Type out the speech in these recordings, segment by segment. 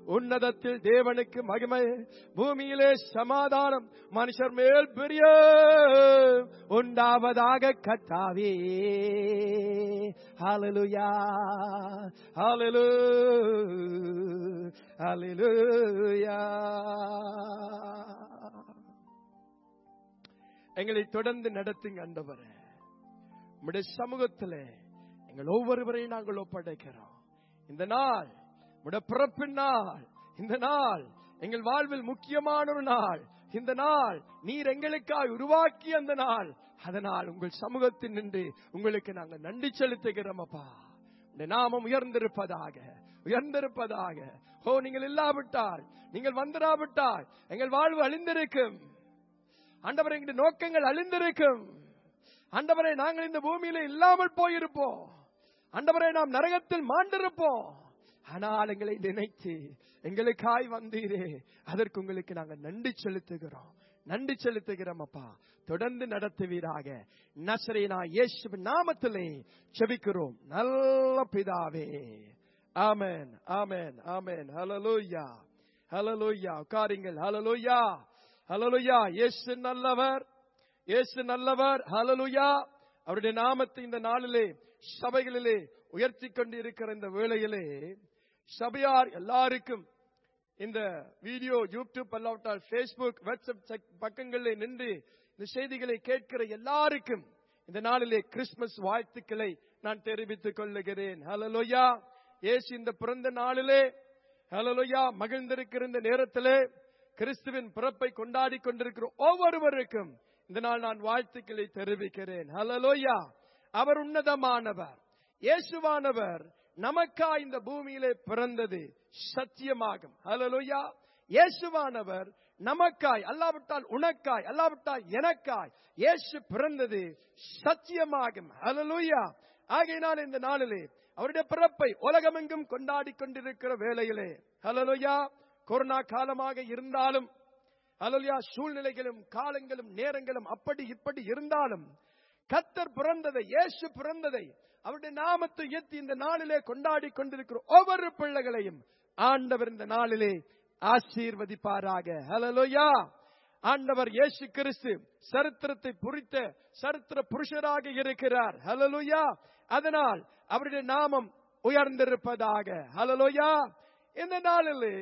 உன்னதத்தில் தேவனுக்கு மகிமை பூமியிலே சமாதானம் மனுஷர் மேல் பெரிய உண்டாவதாக கத்தாவே ஹalleluya ஹalleluya ஹalleluya எங்களை தொடர்ந்து நடத்துங்க ஆண்டவரே உம்முடைய சமூகத்திலே எங்கள் ஒவ்வொருவரையும் நாங்கள் ஒப்படைக்கிறோம் இந்த நாள் உம்முடைய பிறப்பின் நாள் இந்த நாள் எங்கள் வாழ்வில் முக்கியமான ஒரு நாள் இந்த நாள் நீர் எங்களுக்காய் உருவாக்கிய அந்த நாள் அதனால் உங்கள் சமூகத்தில் நின்று உங்களுக்கு நாங்கள் நன்றி செலுத்துகிறோம் அப்பா உடைய நாமம் உயர்ந்திருப்பதாக உயர்ந்திருப்பதாக ஓ நீங்கள் இல்லாவிட்டால் நீங்கள் வந்திராவிட்டால் எங்கள் வாழ்வு அழிந்திருக்கும் ஆண்டவரை எங்களுடைய நோக்கங்கள் அழிந்திருக்கும் ஆண்டவரை நாங்கள் இந்த பூமியில இல்லாமல் போயிருப்போம் ஆண்டவரை நாம் நரகத்தில் மாண்டிருப்போம் ஆனால் எங்களை நினைத்து எங்களுக்காய் வந்தீரே அதற்கு உங்களுக்கு நாங்கள் நன்றி செலுத்துகிறோம் நன்றி செலுத்துகிறோம் அப்பா தொடர்ந்து நடத்துவீராக நசரேனா இயேசுவின் நாமத்திலே செபிக்கிறோம் நல்ல பிதாவே ஆமென் ஆமென் ஆமென் ஹalleluya ஹalleluya உட்காருங்கள் ஹalleluya ஹalleluya இயேசு நல்லவர் இயேசு நல்லவர் ஹalleluya அவருடைய நாமத்தை இந்த நாளிலே சபைகளிலே உயர்த்தி கொண்டு இருக்கிற இந்த வேளையிலே சபையார் எல்லாருக்கும் இந்த வீடியோ யூடியூப் அல்லாவிட்டால் ஃபேஸ்புக் வாட்ஸ்அப் செக் பக்கங்களில் நின்று இந்த செய்திகளை கேட்கிற எல்லாருக்கும் இந்த நாளிலே கிறிஸ்துமஸ் வாழ்த்துக்களை நான் தெரிவித்துக் கொள்ளுகிறேன் ஹalleluya இயேசு இந்த பிறந்த நாளிலே ஹalleluya மகிழ்ந்திருக்கிற இந்த நேரத்திலே கிறிஸ்துவின் பிறப்பை கொண்டாடி கொண்டிருக்கிற ஒவ்வொருவருக்கும் இந்த நாள் நான் வாழ்த்துக்களை தெரிவிக்கிறேன் ஹalleluya அவர் உன்னதமானவர் இயேசுவானவர் நமக்கா இந்த பூமியிலே பிறந்தது சத்தியமாகும் ஹalleluya இயேசுவானவர் நமக்காய் அல்லாவிட்டால் உனக்காய் அல்லாவிட்டால் எனக்காய் இயேசு பிறந்தது சத்தியமாகும் ஹalleluya ஆகையினால் இந்த நாளிலே அவருடைய பிறப்பை உலகமெங்கும் கொண்டாடி கொண்டிருக்கிற வேளையிலே ஹalleluya கொரோனா காலமாக இருந்தாலும் ஹalleluya சூழ்நிலைகளும் காலங்களும் நேரங்களும் அப்படி இப்படி இருந்தாலும் கத்தர் பிறந்ததை இயேசு பிறந்ததை அவருடைய நாமத்தை உயர்த்தி இந்த நாளிலே கொண்டாடி கொண்டிருக்கிற ஒவ்வொரு பிள்ளைகளையும் ஆண்டவர் இந்த நாளிலே ஆசீர்வதிப்பாராக ஹalleluya ஆண்டவர் இயேசு கிறிஸ்து சரித்திரத்தை புரித்த சரித்திர புருஷராக இருக்கிறார் ஹalleluya அதனால் அவருடைய நாமம் உயர்ந்திருப்பதாக ஹalleluya இந்த நாளிலே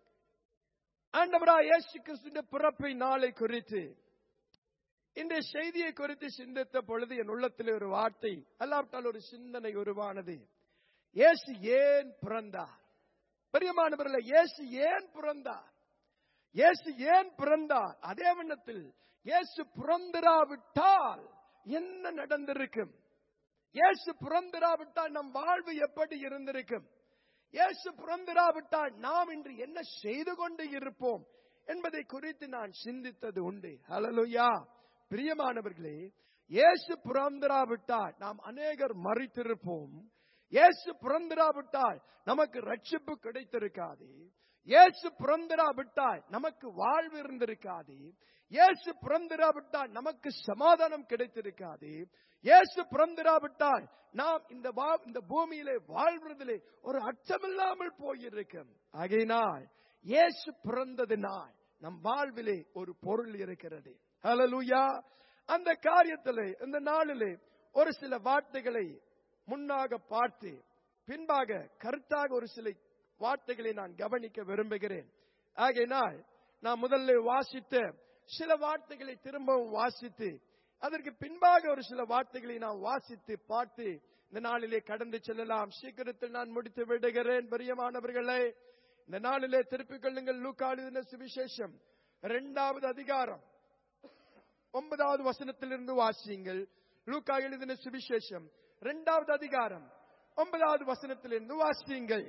ஆண்டவரா இயேசு கிறிஸ்துவின் பிறப்பை நாளை குறித்து இந்த செய்தியை குறித்து சிந்தித்த பொழுது என் உள்ளத்தில் ஒரு வார்த்தை அல்லாவிட்டால் ஒரு சிந்தனை உருவானது இயேசு ஏன் பிறந்தார் பெரியமானவர்களே இயேசு ஏன் பிறந்தார் இயேசு ஏன் பிறந்தார் அதே வண்ணத்தில் இயேசு பிறந்திராவிட்டால் என்ன நடந்திருக்கும் இயேசு பிறந்திராவிட்டால் நம் வாழ்வு எப்படி இருந்திருக்கும் இயேசு பிறந்திராவிட்டால் நாம் இன்று என்ன செய்து கொண்டு இருப்போம் என்பதை குறித்து நான் சிந்தித்தது உண்டு ஹalleluya பிரியமானவர்களே இயேசு பிறந்திராவிட்டால் நாம் அநேகர் மறித்திருப்போம் இயேசு பிறந்திராவிட்டால் நமக்கு ரட்சிப்பு கிடைத்திருக்காது இயேசு பிறந்திராவிட்டால் நமக்கு வாழ்வு இருந்திருக்காது இயேசு பிறந்திராவிட்டால் நமக்கு சமாதானம் கிடைத்திருக்காது இயேசு பிறந்திராவிட்டால் நாம் இந்த வா- இந்த பூமியிலே வாழ்வதிலே ஒரு அச்சமில்லாமல் போயிருக்கும் ஆகையினால் இயேசு பிறந்ததினால் நம் வாழ்விலே ஒரு பொருள் இருக்கிறது ஹalleluya அந்த காரியத்திலே இந்த நாளிலே ஒரு சில வார்த்தைகளை முன்னாக பார்த்து பின்பாக கருத்தாக ஒரு சில வார்த்தைகளை நான் கவனிக்க விரும்புகிறேன் ஆகையினால் நான் முதல்ல வாசித்த சில வார்த்தைகளை திரும்பவும் வாசித்து அதற்கு பின்பாக ஒரு சில வார்த்தைகளை நான் வாசித்து பார்த்து இந்த நாளிலே கடந்து செல்லலாம் சீக்கிரத்தில் நான் முடித்து விடுகிறேன் பிரியமானவர்களே இந்த நாளிலே திருப்பிக் கொள்ளுங்கள் லூக்காளுதின சுவிசேஷம் இரண்டாவது அதிகாரம் ஒன்பதாவது வசனத்திலிருந்து வாசியுங்கள் லூக்கா எழுதின சுவிசேஷம் இரண்டாவது அதிகாரம் ஒன்பதாவது வசனத்திலிருந்து வாசியுங்கள்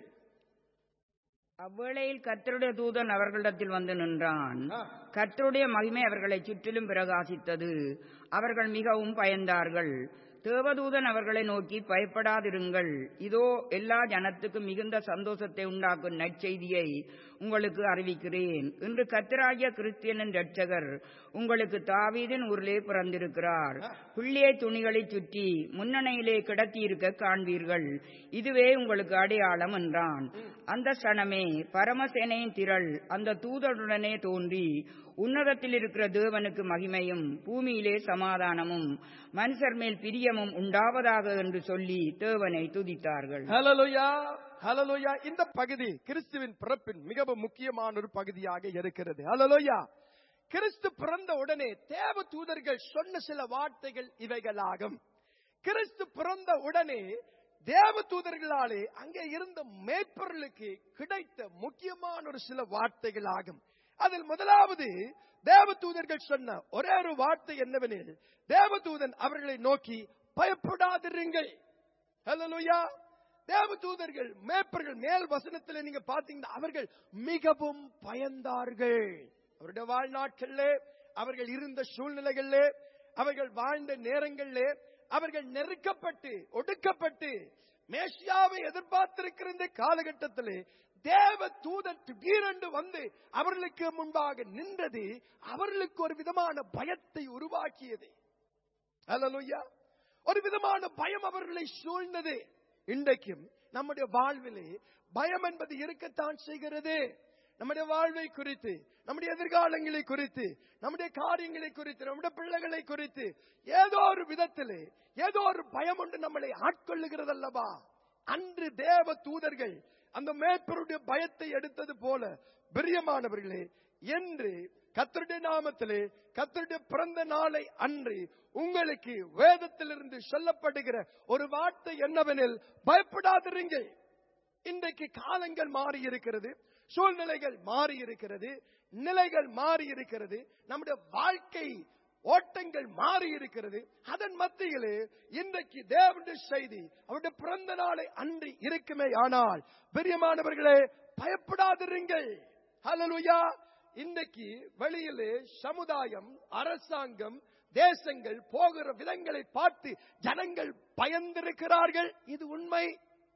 அவ்வேளையில் கர்த்தருடைய தூதன் அவர்களிடத்தில் வந்து நின்றான் ஆ. கர்த்தருடைய மகிமை அவர்களை சுற்றிலும் பிரகாசித்தது அவர்கள் மிகவும் பயந்தார்கள் தேவதூதன் அவர்களை நோக்கி பயப்படாதிருங்கள் இதோ எல்லா ஜனத்துக்கும் மிகுந்த சந்தோஷத்தை உண்டாக்கும் நற்செய்தியை உங்களுக்கு அறிவிக்கிறேன் இன்று கத்தராகிய கிறிஸ்தியனின் இரட்சகர் உங்களுக்கு தாவீதின் ஊரிலே பிறந்திருக்கிறார் புள்ளியை துணிகளை சுற்றி முன்னணையிலே கிடத்தியிருக்க காண்பீர்கள் இதுவே உங்களுக்கு அடையாளம் என்றான் அந்த சனமே பரமசேனையின் திரள் அந்த தூதருடனே தோன்றி உன்னதத்தில் இருக்கிற தேவனுக்கு மகிமையும் பூமியிலே சமாதானமும் மனுஷர் மேல் பிரியமும் உண்டாவதாக என்று சொல்லி தேவனை துதித்தார்கள் ஹalleluya ஹalleluya இந்த பகுதி கிறிஸ்துவின் பிறப்பின் மிகவும் முக்கியமான ஒரு பகுதியாக இருக்கிறது ஹalleluya கிறிஸ்து பிறந்த உடனே தேவ தூதர்கள் சொன்ன சில வார்த்தைகள் இவைகளாகும் கிறிஸ்து பிறந்த உடனே தேவ தூதர்களாலே அங்கே இருந்த மேய்ப்பொருளுக்கு கிடைத்த முக்கியமான ஒரு சில வார்த்தைகள் ஆகும் அதில் முதலாவது தேவ தூதர்கள் சொன்ன ஒரே ஒரு வார்த்தை என்னவெனில் தேவதூதன் அவர்களை நோக்கி பயப்படாதிருங்கள் ஹalleluya தேவ தூதர்கள் மேய்ப்பர்கள் மேல் வசனத்தில் நீங்க பாத்தீங்கன்னா அவர்கள் மிகவும் பயந்தார்கள் அவருடைய வாழ்நாட்களிலே அவர்கள் இருந்த சூழ்நிலைகளிலே அவர்கள் வாழ்ந்த நேரங்களிலே அவர்கள் நெருக்கப்பட்டு ஒடுக்கப்பட்டு மேசியாவை எதிர்பார்த்திருக்கிற இந்த காலகட்டத்திலே தேவ தூதன் திடீரென்று வந்து அவர்களுக்கு முன்பாக நின்றது அவர்களுக்கு ஒரு விதமான பயத்தை உருவாக்கியது அல்லலுயா ஒரு விதமான பயம் அவர்களை சூழ்ந்தது இன்றைக்கும் நம்முடைய வாழ்விலே பயம் என்பது இருக்கத்தான் செய்கிறது நம்முடைய வாழ்வை குறித்து நம்முடைய எதிர்காலங்களை குறித்து நம்முடைய காரியங்களை குறித்து நம்முடைய பிள்ளைகளை குறித்து ஏதோ ஒரு விதத்திலே ஏதோ ஒரு பயம் ஒன்று நம்மளை ஆட்கொள்ளுகிறது அல்லவா அன்று தேவ தூதர்கள் அந்த மேற்பருடைய பயத்தை எடுத்தது போல பிரியமானவர்களே என்று கத்தருடைய நாமத்திலே கத்தருடைய பிறந்த நாளை அன்று உங்களுக்கு வேதத்திலிருந்து சொல்லப்படுகிற ஒரு வார்த்தை என்னவெனில் பயப்படாதிருங்கள் இன்றைக்கு காலங்கள் மாறி இருக்கிறது சூழ்நிலைகள் மாறி இருக்கிறது நிலைகள் மாறி இருக்கிறது நம்முடைய வாழ்க்கை ஓட்டங்கள் மாறி இருக்கிறது அதன் மத்தியிலே இன்றைக்கு தேவனுடைய செய்தி அவருடைய பிறந்த நாளை அன்று இருக்குமே ஆனால் பெரியமானவர்களே பயப்படாதிருங்கள் ஹalleluya இன்றைக்கு வெளியிலே சமுதாயம் அரசாங்கம் தேசங்கள் போகிற விதங்களை பார்த்து ஜனங்கள் பயந்திருக்கிறார்கள் இது உண்மை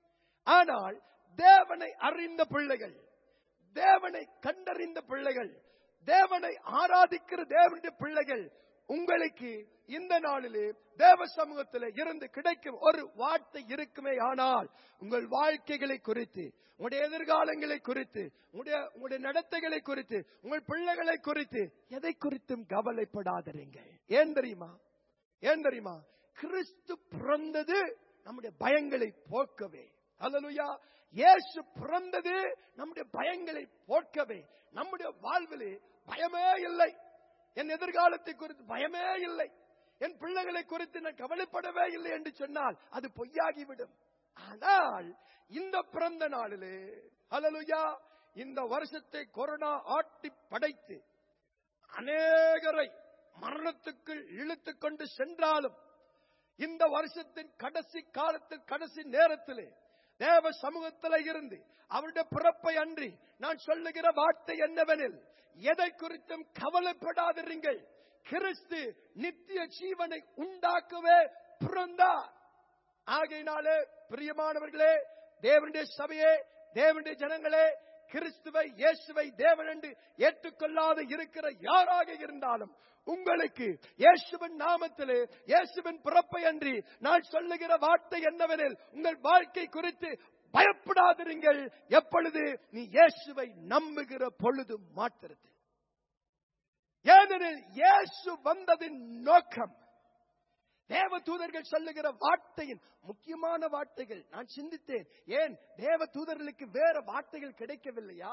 ஆனால் தேவனை அறிந்த பிள்ளைகள் தேவனை கண்டறிந்த பிள்ளைகள் தேவனை ஆராதிக்கிற தேவனுடைய பிள்ளைகள் உங்களுக்கு இந்த நாளிலே தேவ சமூகத்தில் இருந்து கிடைக்கும் ஒரு வார்த்தை இருக்குமே ஆனால் உங்கள் வாழ்க்கைகளை குறித்து உங்களுடைய எதிர்காலங்களை குறித்து உங்களுடைய உங்களுடைய நடத்தைகளை குறித்து உங்கள் பிள்ளைகளை குறித்து எதை குறித்தும் கவலைப்படாதீர்கள் ஏன் தெரியுமா ஏன் தெரியுமா கிறிஸ்து பிறந்தது நம்முடைய பயங்களை போக்கவே அல்லலுயா இயேசு பிறந்தது நம்முடைய பயங்களை போக்கவே நம்முடைய வாழ்விலே பயமே இல்லை என் எதிர்காலத்தை குறித்து பயமே இல்லை என் பிள்ளைகளை குறித்து நான் கவலைப்படவே இல்லை என்று சொன்னால் அது பொய்யாகிவிடும் ஆனால் இந்த பிறந்த நாளிலே அல்லலுயா இந்த வருஷத்தை கொரோனா ஆட்டி படைத்து அநேகரை மரணத்துக்குள் இழுத்துக் கொண்டு சென்றாலும் இந்த வருஷத்தின் கடைசி காலத்தில் கடைசி நேரத்திலே தேவ சமூகத்தில் இருந்து அவருடைய பிறப்பை அன்றி நான் சொல்லுகிற வார்த்தை என்னவெனில் எதை குறித்தும் கவலைப்படாதிருங்கள் கிறிஸ்து நித்திய ஜீவனை உண்டாக்கவே பிறந்தார் ஆகையினாலே பிரியமானவர்களே தேவனுடைய சபையே தேவனுடைய ஜனங்களே கிறிஸ்துவை இயேசுவை தேவன் என்று ஏற்றுக்கொள்ளாத இருக்கிற யாராக இருந்தாலும் உங்களுக்கு இயேசுவின் நாமத்திலே இயேசுவின் பிறப்பை அன்றி நான் சொல்லுகிற வார்த்தை என்னவெனில் உங்கள் வாழ்க்கை குறித்து பயப்படாதிருங்கள் எப்பொழுது நீ இயேசுவை நம்புகிற பொழுது மாத்திரத்தில் ஏனெனில் இயேசு வந்ததின் நோக்கம் தேவ தூதர்கள் சொல்லுகிற வார்த்தையின் முக்கியமான வார்த்தைகள் நான் சிந்தித்தேன் ஏன் தேவ தூதர்களுக்கு வேற வார்த்தைகள் கிடைக்கவில்லையா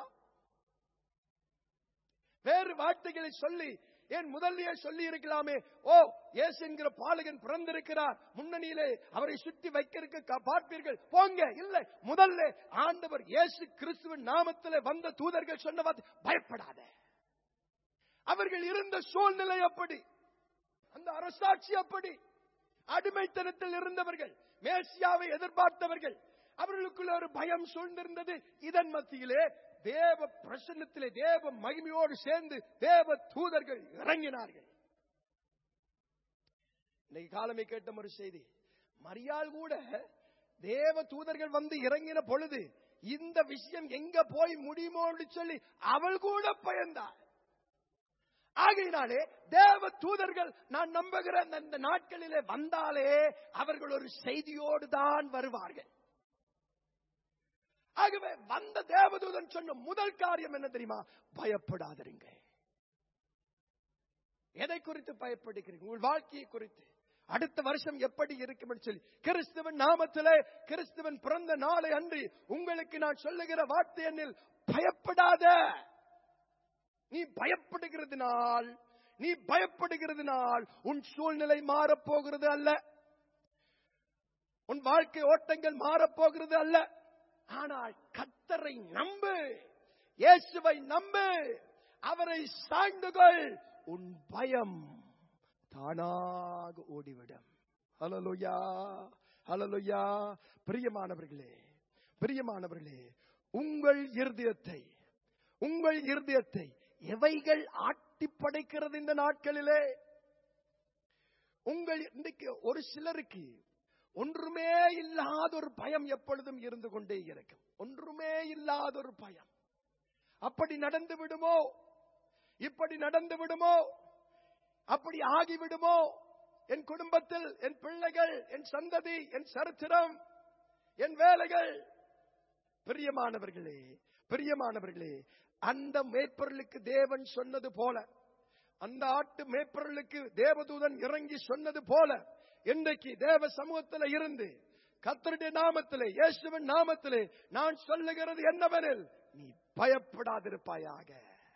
வேறு வார்த்தைகளை சொல்லி ஏன் முதல்லயே சொல்லி இருக்கலாமே ஓ இயேசு என்கிற பாலகன் பிறந்திருக்கிறார் முன்னணியிலே அவரை சுற்றி வைக்கிறதுக்கு பார்ப்பீர்கள் போங்க இல்லை முதல்ல ஆண்டவர் இயேசு கிறிஸ்துவின் நாமத்திலே வந்த தூதர்கள் சொன்ன வார்த்தை பயப்படாத அவர்கள் இருந்த சூழ்நிலை அப்படி அந்த அரசாட்சி அப்படி அடிமைத்தனத்தில் இருந்தவர்கள் மேசியாவை எதிர்பார்த்தவர்கள் அவர்களுக்குள்ள ஒரு பயம் சூழ்ந்திருந்தது இதன் மத்தியிலே தேவ பிரசன்னத்திலே தேவ மகிமையோடு சேர்ந்து தேவ தூதர்கள் இறங்கினார்கள் இன்னைக்கு காலமே கேட்ட ஒரு செய்தி மரியாள் கூட தேவ தூதர்கள் வந்து இறங்கின பொழுது இந்த விஷயம் எங்க போய் முடியுமோன்னு சொல்லி அவள் கூட பயந்தாள் ஆகையினாலே தேவ தூதர்கள் நான் நம்புகிற அந்த- அந்த நாட்களிலே வந்தாலே அவர்கள் ஒரு செய்தியோடு தான் வருவார்கள் ஆகவே வந்த தேவதூதன் சொன்ன முதல் காரியம் என்ன தெரியுமா பயப்படாதீங்க எதை குறித்து பயப்படுகிறீங்க உங்கள் வாழ்க்கையை குறித்து அடுத்த வருஷம் எப்படி இருக்கும் என்று சொல்லி கிறிஸ்துவன் நாமத்திலே கிறிஸ்துவன் பிறந்த நாளை அன்றி உங்களுக்கு நான் சொல்லுகிற வார்த்தை என்னில் பயப்படாத நீ பயப்படுகிறதுனால் நீ பயப்படுகிறதுனால் உன் சூழ்நிலை மாறப்போகிறது அல்ல உன் வாழ்க்கை ஓட்டங்கள் மாறப்போகிறது அல்ல ஆனால் கத்தரை நம்பு இயேசுவை நம்பு அவரை சாய்ந்து கொள் உன் பயம் தானாக ஓடிவிடும் ஹலலுயா ஹலலுயா பிரியமானவர்களே பிரியமானவர்களே உங்கள் இருதயத்தை உங்கள் இருதயத்தை எவைகள் ஆட்டி படைக்கிறது இந்த நாட்களிலே உங்கள் இன்றைக்கு ஒரு சிலருக்கு ஒன்றுமே இல்லாத ஒரு பயம் எப்பொழுதும் இருந்து கொண்டே இருக்கும் ஒன்றுமே இல்லாத ஒரு பயம் அப்படி நடந்து விடுமோ இப்படி நடந்து விடுமோ அப்படி ஆகிவிடுமோ என் குடும்பத்தில் என் பிள்ளைகள் என் சந்ததி என் சரித்திரம் என் வேலைகள் பிரியமானவர்களே பிரியமானவர்களே அந்த மேய்ப்பொருளுக்கு தேவன் சொன்னது போல அந்த ஆட்டு மேய்ப்பொருளுக்கு தேவதூதன் இறங்கி சொன்னது போல இன்றைக்கு தேவ சமூகத்தில் இருந்து கத்தருடைய நாமத்திலே இயேசுவின் நாமத்திலே நான் சொல்லுகிறது என்னவெனில் நீ பயப்படாதிருப்பாயாக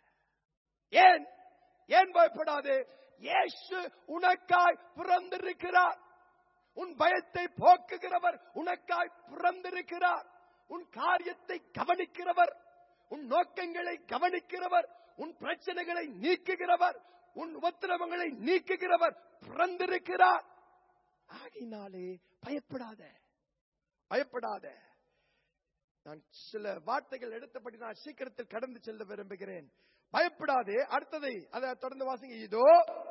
ஏன் ஏன் பயப்படாதே இயேசு உனக்காய் பிறந்திருக்கிறார் உன் பயத்தை போக்குகிறவர் உனக்காய் பிறந்திருக்கிறார் உன் காரியத்தை கவனிக்கிறவர் உன் நோக்கங்களை கவனிக்கிறவர் உன் பிரச்சனைகளை நீக்குகிறவர் உன் உபத்திரவங்களை நீக்குகிறவர் பிறந்திருக்கிறார் ஆகினாலே பயப்படாத பயப்படாத நான் சில வார்த்தைகள் எடுத்தபடி நான் சீக்கிரத்தில் கடந்து செல்ல விரும்புகிறேன் பயப்படாதே அடுத்ததை அதை தொடர்ந்து வாசிங்க இதோ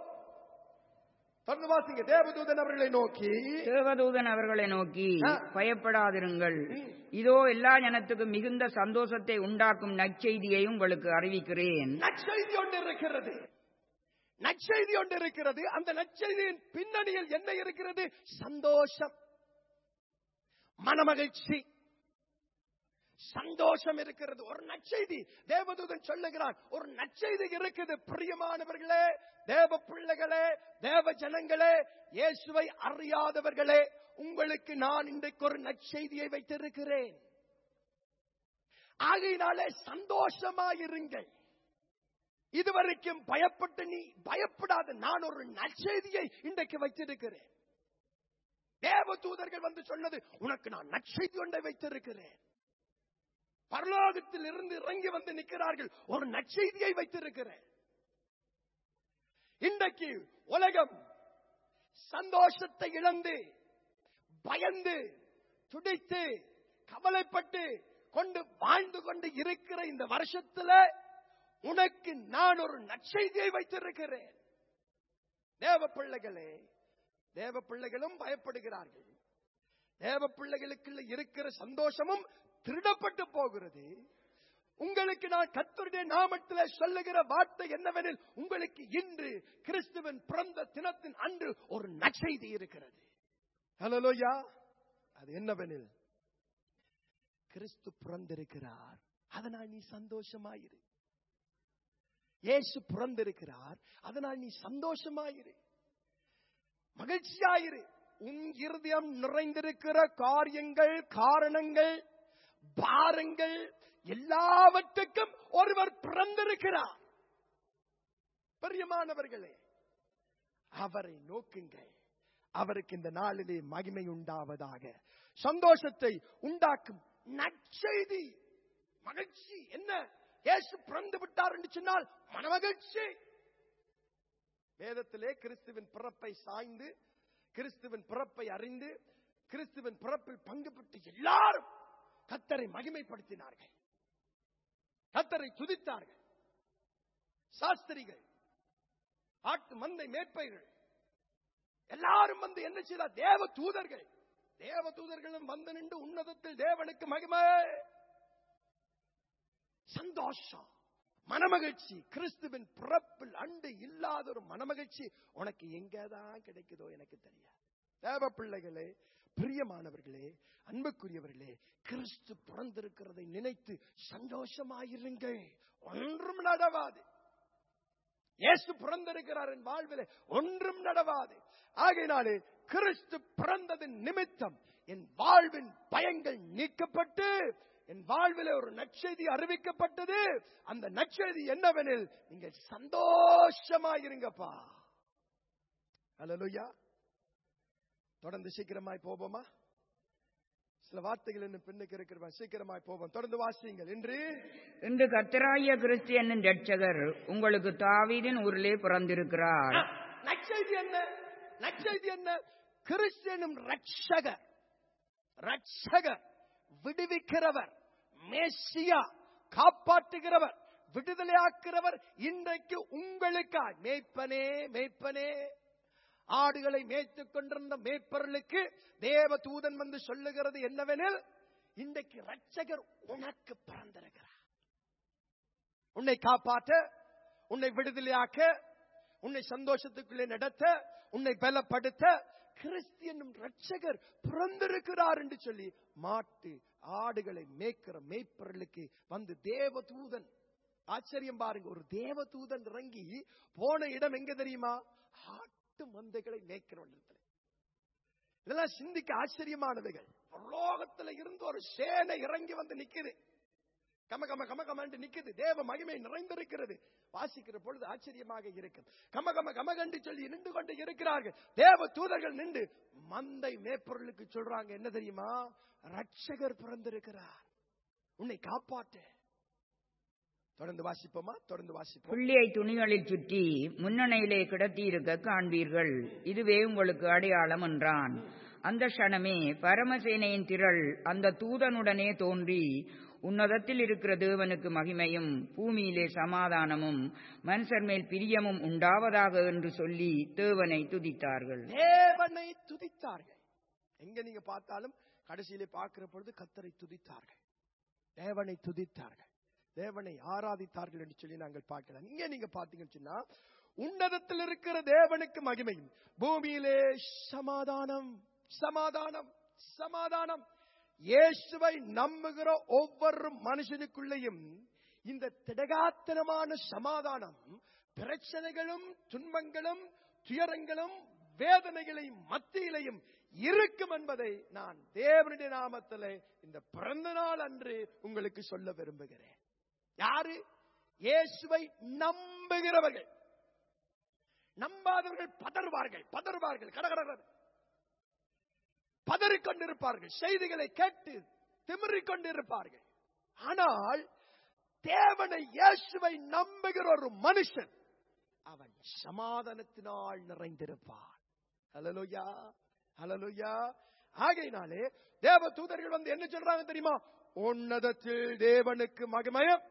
தொடர்ந்து வாசிங்க தேவதூதன் அவர்களை நோக்கி தேவதூதன் அவர்களை நோக்கி ஆ. பயப்படாதிருங்கள் இதோ எல்லா ஜனத்துக்கும் மிகுந்த சந்தோஷத்தை உண்டாக்கும் நற்செய்தியை உங்களுக்கு அறிவிக்கிறேன் நற்செய்தி ஒன்று இருக்கிறது நற்செய்தி ஒன்று இருக்கிறது அந்த நற்செய்தியின் பின்னணியில் என்ன இருக்கிறது சந்தோஷம் மனமகிழ்ச்சி சந்தோஷம் இருக்கிறது ஒரு நற்செய்தி தேவதூதன் சொல்லுகிறான் ஒரு நற்செய்தி இருக்குது பிரியமானவர்களே தேவ பிள்ளைகளே தேவ ஜனங்களே இயேசுவை அறியாதவர்களே உங்களுக்கு நான் இன்றைக்கு ஒரு நற்செய்தியை வைத்திருக்கிறேன் ஆகையினாலே சந்தோஷமாயிருங்கள் இதுவரைக்கும் பயப்பட்டு நீ பயப்படாத நான் ஒரு நற்செய்தியை இன்றைக்கு வைத்திருக்கிறேன் தேவ தூதர்கள் வந்து சொன்னது உனக்கு நான் நற்செய்தி ஒன்றை வைத்திருக்கிறேன் பரலோகத்தில் இருந்து இறங்கி வந்து நிற்கிறார்கள் ஒரு நற்செய்தியை வைத்திருக்கிறேன் இன்றைக்கு உலகம் சந்தோஷத்தை இழந்து பயந்து துடித்து கவலைப்பட்டு கொண்டு வாழ்ந்து கொண்டு இருக்கிற இந்த வருஷத்துல உனக்கு நான் ஒரு நற்செய்தியை வைத்திருக்கிறேன் தேவ பிள்ளைகளே தேவ பிள்ளைகளும் பயப்படுகிறார்கள் தேவ பிள்ளைகளுக்குள்ள இருக்கிற சந்தோஷமும் திருடப்பட்டு போகிறது உங்களுக்கு நான் கத்தருடைய நாமத்தில் சொல்லுகிற வார்த்தை என்னவெனில் உங்களுக்கு இன்று கிறிஸ்துவின் பிறந்த தினத்தின் அன்று ஒரு நற்செய்தி இருக்கிறது ஹலோயா அது என்னவெனில் கிறிஸ்து பிறந்திருக்கிறார் அதனால் நீ சந்தோஷமாயிரு இயேசு பிறந்திருக்கிறார் அதனால் நீ சந்தோஷமாயிரு மகிழ்ச்சியாயிரு உன் இருதயம் நிறைந்திருக்கிற காரியங்கள் காரணங்கள் பாரங்கள் எல்லாவற்றுக்கும் ஒருவர் பிறந்திருக்கிறார் பிரியமானவர்களே அவரை நோக்குங்கள் அவருக்கு இந்த நாளிலே மகிமை உண்டாவதாக சந்தோஷத்தை உண்டாக்கும் நற்செய்தி மகிழ்ச்சி என்ன இயேசு பிறந்து விட்டார் என்று சொன்னால் மனமகிழ்ச்சி வேதத்திலே கிறிஸ்துவின் பிறப்பை சாய்ந்து கிறிஸ்துவின் பிறப்பை அறிந்து கிறிஸ்துவின் பிறப்பில் பங்கு பெற்று எல்லாரும் கத்தரை மகிமைப்படுத்தினார்கள் கத்தரை துதித்தார்கள் சாஸ்திரிகள் ஆட்டு மந்தை மேற்பைகள் எல்லாரும் வந்து என்ன செய்தார் தேவ தூதர்கள் தேவ தூதர்களும் வந்து நின்று உன்னதத்தில் தேவனுக்கு மகிமை சந்தோஷம் மனமகிழ்ச்சி கிறிஸ்துவின் பிறப்பில் அண்டு இல்லாத ஒரு மனமகிழ்ச்சி உனக்கு எங்கதான் கிடைக்குதோ எனக்கு தெரியாது தேவ பிள்ளைகளே பிரியமானவர்களே அன்புக்குரியவர்களே கிறிஸ்து பிறந்திருக்கிறதை நினைத்து சந்தோஷமாயிருங்கள் ஒன்றும் நடவாது இயேசு பிறந்திருக்கிறார் என் வாழ்விலே ஒன்றும் நடவாது ஆகையினாலே கிறிஸ்து பிறந்ததின் நிமித்தம் என் வாழ்வின் பயங்கள் நீக்கப்பட்டு என் வாழ்விலே ஒரு நற்செய்தி அறிவிக்கப்பட்டது அந்த நற்செய்தி என்னவெனில் நீங்கள் சந்தோஷமாயிருங்கப்பா அல்லலுயா தொடர்ந்து சீக்கிரமாய் போவோமா சில வார்த்தைகள் இன்னும் பின்னுக்கு இருக்கிற சீக்கிரமாய் போவோம் தொடர்ந்து வாசியுங்கள் இன்று இன்று கர்த்தராகிய கிறிஸ்து என்னும் ரட்சகர் உங்களுக்கு தாவீதின் ஊரிலே பிறந்திருக்கிறார் நற்செய்தி என்ன நற்செய்தி என்ன கிறிஸ்டியனும் ரட்சகர் ரட்சகர் விடுவிக்கிறவர் மேசியா காப்பாற்றுகிறவர் விடுதலையாக்குறவர் இன்றைக்கு உங்களுக்காய் மேய்ப்பனே மேய்ப்பனே ஆடுகளை மேய்த்துக் கொண்டிருந்த மேய்ப்பர்களுக்கு தேவ தூதன் வந்து சொல்லுகிறது என்னவெனில் இன்றைக்கு ரட்சகர் உனக்கு பிறந்திருக்கிறார் உன்னை காப்பாற்ற உன்னை விடுதலையாக்க உன்னை சந்தோஷத்துக்குள்ளே நடத்த உன்னை பலப்படுத்த கிறிஸ்தியனும் ரட்சகர் பிறந்திருக்கிறார் என்று சொல்லி மாட்டு ஆடுகளை மேய்க்கிற மேய்ப்பர்களுக்கு வந்து தேவதூதன் ஆச்சரியம் பாருங்க ஒரு தேவதூதன் இறங்கி போன இடம் எங்க தெரியுமா ஆட்டு மந்தைகளை மேய்க்கிறவன் இதெல்லாம் சிந்திக்க ஆச்சரியமானதுகள் லோகத்துல இருந்து ஒரு சேனை இறங்கி வந்து நிக்குது கம கம கம கமண்டு நிக்குது தேவ மகிமை நிறைந்திருக்கிறது வாசிக்கிற பொழுது ஆச்சரியமாக இருக்கும் கம கம கம கண்டு சொல்லி நின்று கொண்டு இருக்கிறார்கள் தேவ தூதர்கள் நின்று மந்தை மேற்பொருளுக்கு சொல்றாங்க என்ன தெரியுமா ரட்சகர் பிறந்திருக்கிறார் உன்னை காப்பாற்ற தொடர்ந்து வாசிப்போமா தொடர்ந்து வாசிப்போம் புள்ளியை துணிகளில் சுற்றி முன்னணையிலே கிடத்தியிருக்க காண்பீர்கள் இதுவே உங்களுக்கு அடையாளம் என்றான் அந்த க்ஷணமே பரமசேனையின் திரள் அந்த தூதனுடனே தோன்றி உன்னதத்தில் இருக்கிற தேவனுக்கு மகிமையும் பூமியிலே சமாதானமும் மனுஷர் மேல் பிரியமும் உண்டாவதாக என்று சொல்லி தேவனை துதித்தார்கள் தேவனை துதித்தார்கள் எங்க நீங்க பார்த்தாலும் கடைசியிலே பார்க்கிற பொழுது கத்தரை துதித்தார்கள் தேவனை துதித்தார்கள் தேவனை ஆராதித்தார்கள் என்று சொல்லி நாங்கள் பார்க்கலாம் இங்க நீங்க பாத்தீங்கன்னு சொன்னா உன்னதத்தில் இருக்கிற தேவனுக்கு மகிமையும் பூமியிலே சமாதானம் சமாதானம் சமாதானம் இயேசுவை நம்புகிற ஒவ்வொரு மனுஷனுக்குள்ளேயும் இந்த திடகாத்தனமான சமாதானம் பிரச்சனைகளும் துன்பங்களும் துயரங்களும் வேதனைகளையும் மத்தியிலையும் இருக்கும் என்பதை நான் தேவனுடைய நாமத்திலே இந்த பிறந்த நாள் அன்று உங்களுக்கு சொல்ல விரும்புகிறேன் யாரு இயேசுவை நம்புகிறவர்கள் நம்பாதவர்கள் பதறுவார்கள் பதறுவார்கள் கடகடகர் பதறிக் கொண்டிருப்பார்கள் செய்திகளை கேட்டு திமிரிக் கொண்டிருப்பார்கள் ஆனால் தேவனை இயேசுவை நம்புகிற ஒரு மனுஷன் அவன் சமாதானத்தினால் நிறைந்திருப்பான் ஹலலுயா ஹலலுயா ஆகையினாலே தேவ தூதர்கள் வந்து என்ன சொல்றாங்க தெரியுமா உன்னதத்தில் தேவனுக்கு மகிமயம்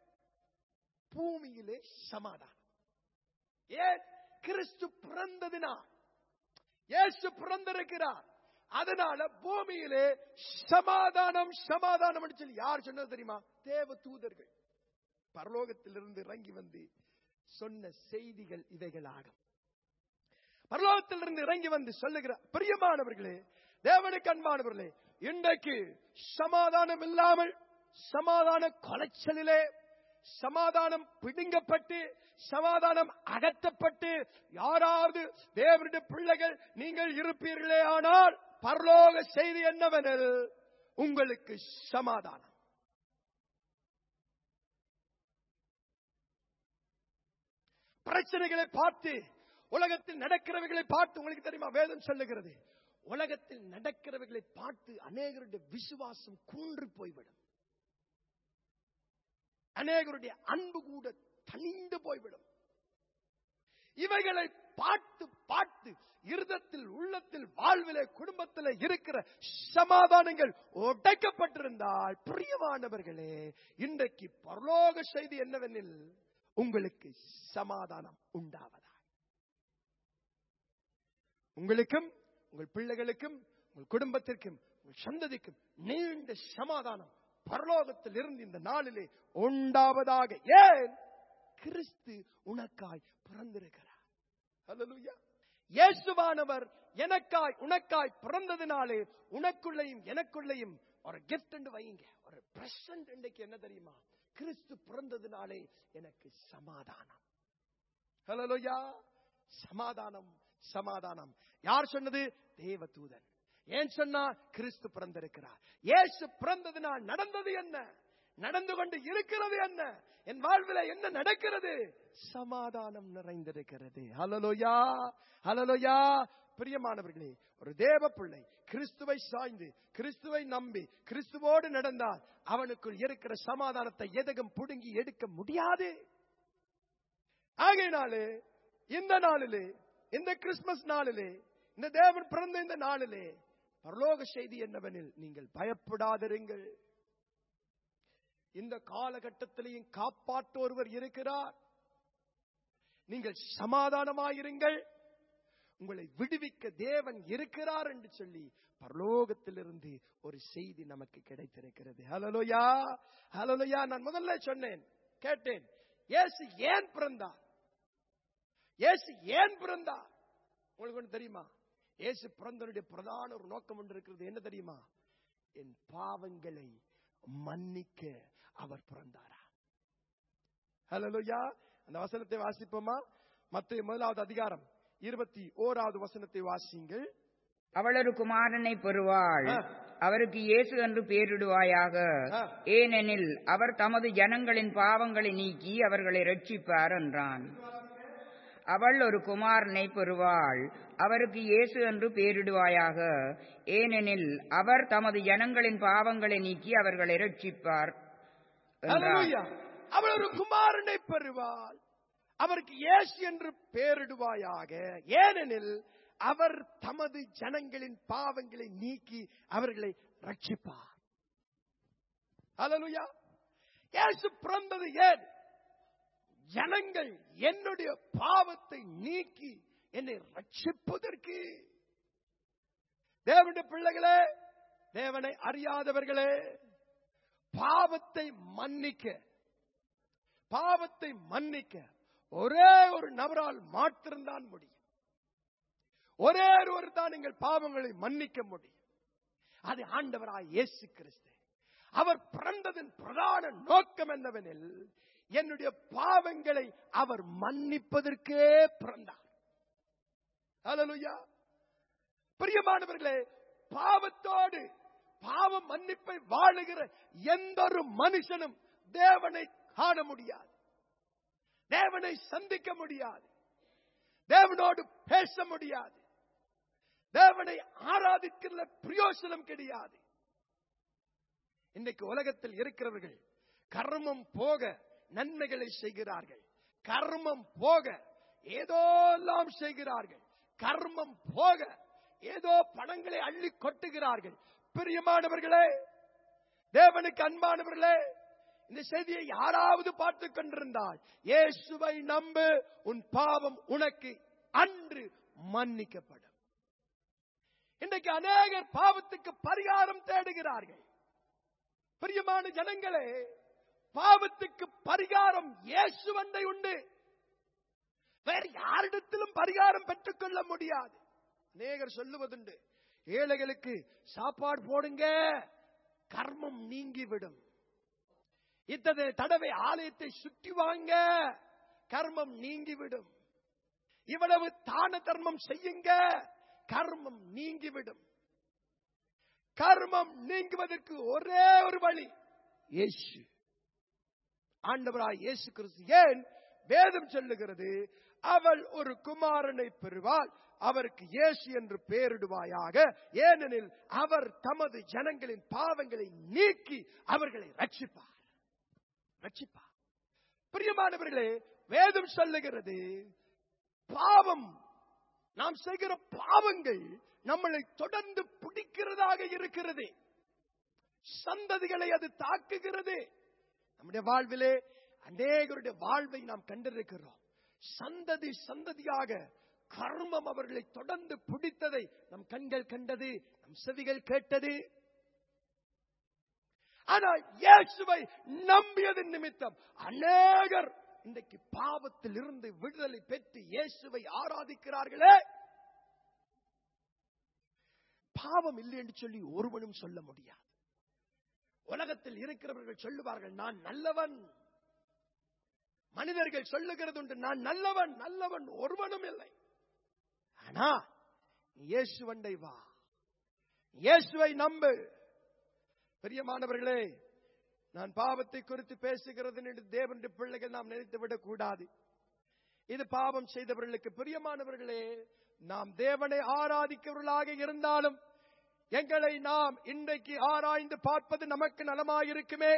பூமியிலே சமாதானம் ஏன் கிறிஸ்து பிறந்ததினால் இயேசு பிறந்திருக்கிறார் அதனால பூமியிலே சமாதானம் சமாதானம் என்று சொல்லி யார் சொன்னது தெரியுமா தேவ தூதர்கள் பரலோகத்திலிருந்து இறங்கி வந்து சொன்ன செய்திகள் இவைகளாகும் பரலோகத்திலிருந்து இறங்கி வந்து சொல்லுகிற பிரியமானவர்களே தேவனுக்கு அன்பானவர்களே இன்றைக்கு சமாதானம் இல்லாமல் சமாதான கொலைச்சலிலே சமாதானம் பிடுங்கப்பட்டு சமாதானம் அகற்றப்பட்டு யாராவது தேவனுடைய பிள்ளைகள் நீங்கள் இருப்பீர்களே ஆனால் பரலோக செய்தி என்னவெனில் உங்களுக்கு சமாதானம் பிரச்சனைகளை பார்த்து உலகத்தில் நடக்கிறவைகளை பார்த்து உங்களுக்கு தெரியுமா வேதம் சொல்லுகிறது உலகத்தில் நடக்கிறவைகளை பார்த்து அநேகருடைய விசுவாசம் கூன்று போய்விடும் அநேகருடைய அன்பு கூட தனிந்து போய்விடும் இவைகளை பார்த்து பார்த்து இருதத்தில் உள்ளத்தில் வாழ்விலே குடும்பத்தில் இருக்கிற சமாதானங்கள் உடைக்கப்பட்டிருந்தால் பிரியமானவர்களே இன்றைக்கு பரலோக செய்தி என்னவெனில் உங்களுக்கு சமாதானம் உண்டாவதா உங்களுக்கும் உங்கள் பிள்ளைகளுக்கும் உங்கள் குடும்பத்திற்கும் உங்கள் சந்ததிக்கும் நீண்ட சமாதானம் பரலோகத்தில் இருந்து இந்த நாளிலே உண்டாவதாக ஏன் கிறிஸ்து உனக்காய் பிறந்திருக்கிறார் ஹalleluya இயேசுவானவர் எனக்காய் உனக்காய் பிறந்ததினாலே உனக்குள்ளேயும் எனக்குள்ளேயும் ஒரு gift என்று வைங்க ஒரு பிரசன்ட் இன்றைக்கு என்ன தெரியுமா கிறிஸ்து பிறந்ததினாலே எனக்கு சமாதானம் ஹalleluya சமாதானம் சமாதானம் யார் சொன்னது தேவதூதன் ஏன் சொன்னா கிறிஸ்து பிறந்திருக்கிறார் இயேசு பிறந்ததினால் நடந்தது என்ன நடந்து கொண்டு இருக்கிறது என்ன என் வாழ்வில என்ன நடக்கிறது சமாதானம் நிறைந்திருக்கிறது ஹலலோயா ஹலலோயா பிரியமானவர்களே ஒரு தேவ பிள்ளை கிறிஸ்துவை சாய்ந்து கிறிஸ்துவை நம்பி கிறிஸ்துவோடு நடந்தால் அவனுக்குள் இருக்கிற சமாதானத்தை எதகம் புடுங்கி எடுக்க முடியாது ஆகையினாலே இந்த நாளிலே இந்த கிறிஸ்துமஸ் நாளிலே இந்த தேவன் பிறந்த இந்த நாளிலே பரலோக செய்தி என்னவெனில் நீங்கள் பயப்படாதிருங்கள் இந்த காலகட்டத்திலேயும் காப்பாற்ற ஒருவர் இருக்கிறார் நீங்கள் சமாதானமாயிருங்கள் உங்களை விடுவிக்க தேவன் இருக்கிறார் என்று சொல்லி பரலோகத்திலிருந்து ஒரு செய்தி நமக்கு கிடைத்திருக்கிறது ஹலலோயா ஹலலோயா நான் முதல்ல சொன்னேன் கேட்டேன் இயேசு ஏன் பிறந்தார் இயேசு ஏன் பிறந்தார் உங்களுக்கு ஒன்று தெரியுமா இயேசு பிறந்தனுடைய பிரதான ஒரு நோக்கம் ஒன்று இருக்கிறது என்ன தெரியுமா என் பாவங்களை மன்னிக்க அவர் பிறந்தாரா ஹலோயா அந்த வசனத்தை வாசிப்போமா மத்திய முதலாவது அதிகாரம் இருபத்தி ஓராவது வசனத்தை வாசிங்கள் அவள் ஒரு குமாரனை பெறுவாள் ஆ. அவருக்கு இயேசு என்று பெயரிடுவாயாக ஆ. ஏனெனில் அவர் தமது ஜனங்களின் பாவங்களை நீக்கி அவர்களை ரட்சிப்பார் என்றான் அவள் ஒரு குமாரனை பெறுவாள் அவருக்கு இயேசு என்று பெயரிடுவாயாக ஏனெனில் அவர் தமது ஜனங்களின் பாவங்களை நீக்கி அவர்களை ரட்சிப்பார் என்றான் ஹalleluya. அவள் ஒரு குமாரனை பெறுவாள் அவருக்கு இயேசு என்று பெயரிடுவாயாக ஏனெனில் அவர் தமது ஜனங்களின் பாவங்களை நீக்கி அவர்களை ரட்சிப்பார் ஹalleluya. இயேசு பிறந்தது ஏன் ஜனங்கள் என்னுடைய பாவத்தை நீக்கி என்னை ரட்சிப்பதற்கு தேவனுடைய பிள்ளைகளே தேவனை அறியாதவர்களே பாவத்தை மன்னிக்க பாவத்தை மன்னிக்க ஒரே ஒரு நபரால் மாத்திரம்தான் முடியும் ஒரே ஒரு தான் நீங்கள் பாவங்களை மன்னிக்க முடியும் அது ஆண்டவராய் இயேசு கிறிஸ்து அவர் பிறந்ததன் பிரதான நோக்கம் என்னவெனில் என்னுடைய பாவங்களை அவர் மன்னிப்பதற்கே பிறந்தார் ஹalleluya பிரியமானவர்களே பாவத்தோடு பாவ மன்னிப்பை வாழுகிற எந்த ஒரு மனுஷனும் தேவனை காண முடியாது தேவனை சந்திக்க முடியாது தேவனோடு பேச முடியாது தேவனை ஆராதிக்கிற பிரயோசனம் கிடையாது இன்னைக்கு உலகத்தில் இருக்கிறவர்கள் கர்மம் போக நன்மைகளை செய்கிறார்கள் கர்மம் போக ஏதோ எல்லாம் செய்கிறார்கள் கர்மம் போக ஏதோ பணங்களை அள்ளி கொட்டுகிறார்கள் பிரியமானவர்களே தேவனுக்கு அன்பானவர்களே இந்த செய்தியை யாராவது பார்த்து கொண்டிருந்தால் இயேசுவை நம்பு உன் பாவம் உனக்கு அன்று மன்னிக்கப்படும் இன்றைக்கு அநேகர் பாவத்துக்கு பரிகாரம் தேடுகிறார்கள் பிரியமான ஜனங்களே பாவத்துக்கு பரிகாரம் இயேசுவண்டை உண்டு வேறு யாரிடத்திலும் பரிகாரம் பெற்றுக்கொள்ள முடியாது அநேகர் சொல்லுவதுண்டு ஏழைகளுக்கு சாப்பாடு போடுங்க கர்மம் நீங்கிவிடும் இத்தனை தடவை ஆலயத்தை சுற்றி வாங்க கர்மம் நீங்கிவிடும் இவ்வளவு தான தர்மம் செய்யுங்க கர்மம் நீங்கிவிடும் கர்மம் நீங்குவதற்கு ஒரே ஒரு வழி இயேசு ஆண்டவராய் இயேசு கிறிஸ்து ஏன் வேதம் சொல்லுகிறது அவள் ஒரு குமாரனை பெறுவாள் அவருக்கு இயேசு என்று பெயரிடுவாயாக ஏனெனில் அவர் தமது ஜனங்களின் பாவங்களை நீக்கி அவர்களை ரட்சிப்பார் ரட்சிப்பார் பிரியமானவர்களே வேதம் சொல்லுகிறது பாவம் நாம் செய்கிற பாவங்கள் நம்மளை தொடர்ந்து பிடிக்கிறதாக இருக்கிறது சந்ததிகளை அது தாக்குகிறது நம்முடைய வாழ்விலே அநேகருடைய வாழ்வை நாம் கண்டிருக்கிறோம் சந்ததி சந்ததியாக கர்மம் அவர்களை தொடர்ந்து பிடித்ததை நம் கண்கள் கண்டது நம் செவிகள் கேட்டது ஆனால் இயேசுவை நம்பியதன் நிமித்தம் அநேகர் இன்றைக்கு பாவத்தில் இருந்து விடுதலை பெற்று இயேசுவை ஆராதிக்கிறார்களே பாவம் இல்லை என்று சொல்லி ஒருவனும் சொல்ல முடியாது உலகத்தில் இருக்கிறவர்கள் சொல்லுவார்கள் நான் நல்லவன் மனிதர்கள் சொல்லுகிறது உண்டு நான் நல்லவன் நல்லவன் ஒருவனும் இல்லை ஆனா நீ இயேசுவண்டை வா இயேசுவை நம்பு பிரியமானவர்களே நான் பாவத்தை குறித்து பேசுகிறது என்று தேவனுடைய பிள்ளைகள் நாம் நினைத்து விடக் கூடாது இது பாவம் செய்தவர்களுக்கு பிரியமானவர்களே நாம் தேவனை ஆராதிக்கிறவர்களாக இருந்தாலும் எங்களை நாம் இன்றைக்கு ஆராய்ந்து பார்ப்பது நமக்கு நலமாயிருக்குமே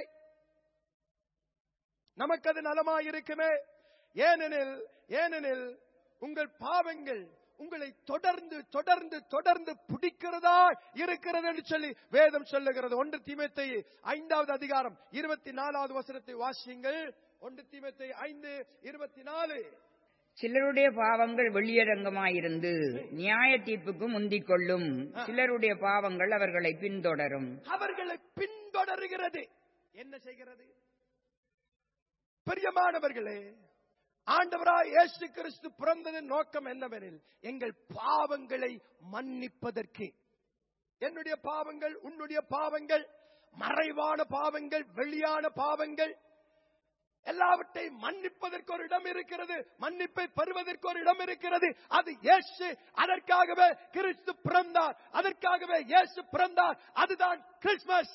நமக்கு அது நலமாயிருக்குமே ஏனெனில் ஏனெனில் உங்கள் பாவங்கள் உங்களை தொடர்ந்து தொடர்ந்து தொடர்ந்து பிடிக்கிறதா இருக்கிறது என்று சொல்லி வேதம் சொல்லுகிறது ஒன்று தீமத்தை ஐந்தாவது அதிகாரம் இருபத்தி நாலாவது வசனத்தை வாசியுங்கள் ஒன்று தீமத்தை ஐந்து இருபத்தி நாலு சிலருடைய பாவங்கள் வெளியரங்கமாயிருந்து நியாய தீர்ப்புக்கு முந்திக் கொள்ளும் சிலருடைய பாவங்கள் அவர்களை பின்தொடரும் அவர்களை பின்தொடருகிறது என்ன செய்கிறது பிரியமானவர்களே ஆண்டவராய் இயேசு கிறிஸ்து பிறந்ததன் நோக்கம் என்னவெனில் எங்கள் பாவங்களை மன்னிப்பதற்கு என்னுடைய பாவங்கள் உன்னுடைய பாவங்கள் மறைவான பாவங்கள் வெளியான பாவங்கள் எல்லாவற்றையும் மன்னிப்பதற்கு ஒரு இடம் இருக்கிறது மன்னிப்பை பெறுவதற்கு ஒரு இடம் இருக்கிறது அது இயேசு அதற்காகவே கிறிஸ்து பிறந்தார் அதற்காகவே இயேசு பிறந்தார் அதுதான் கிறிஸ்துமஸ்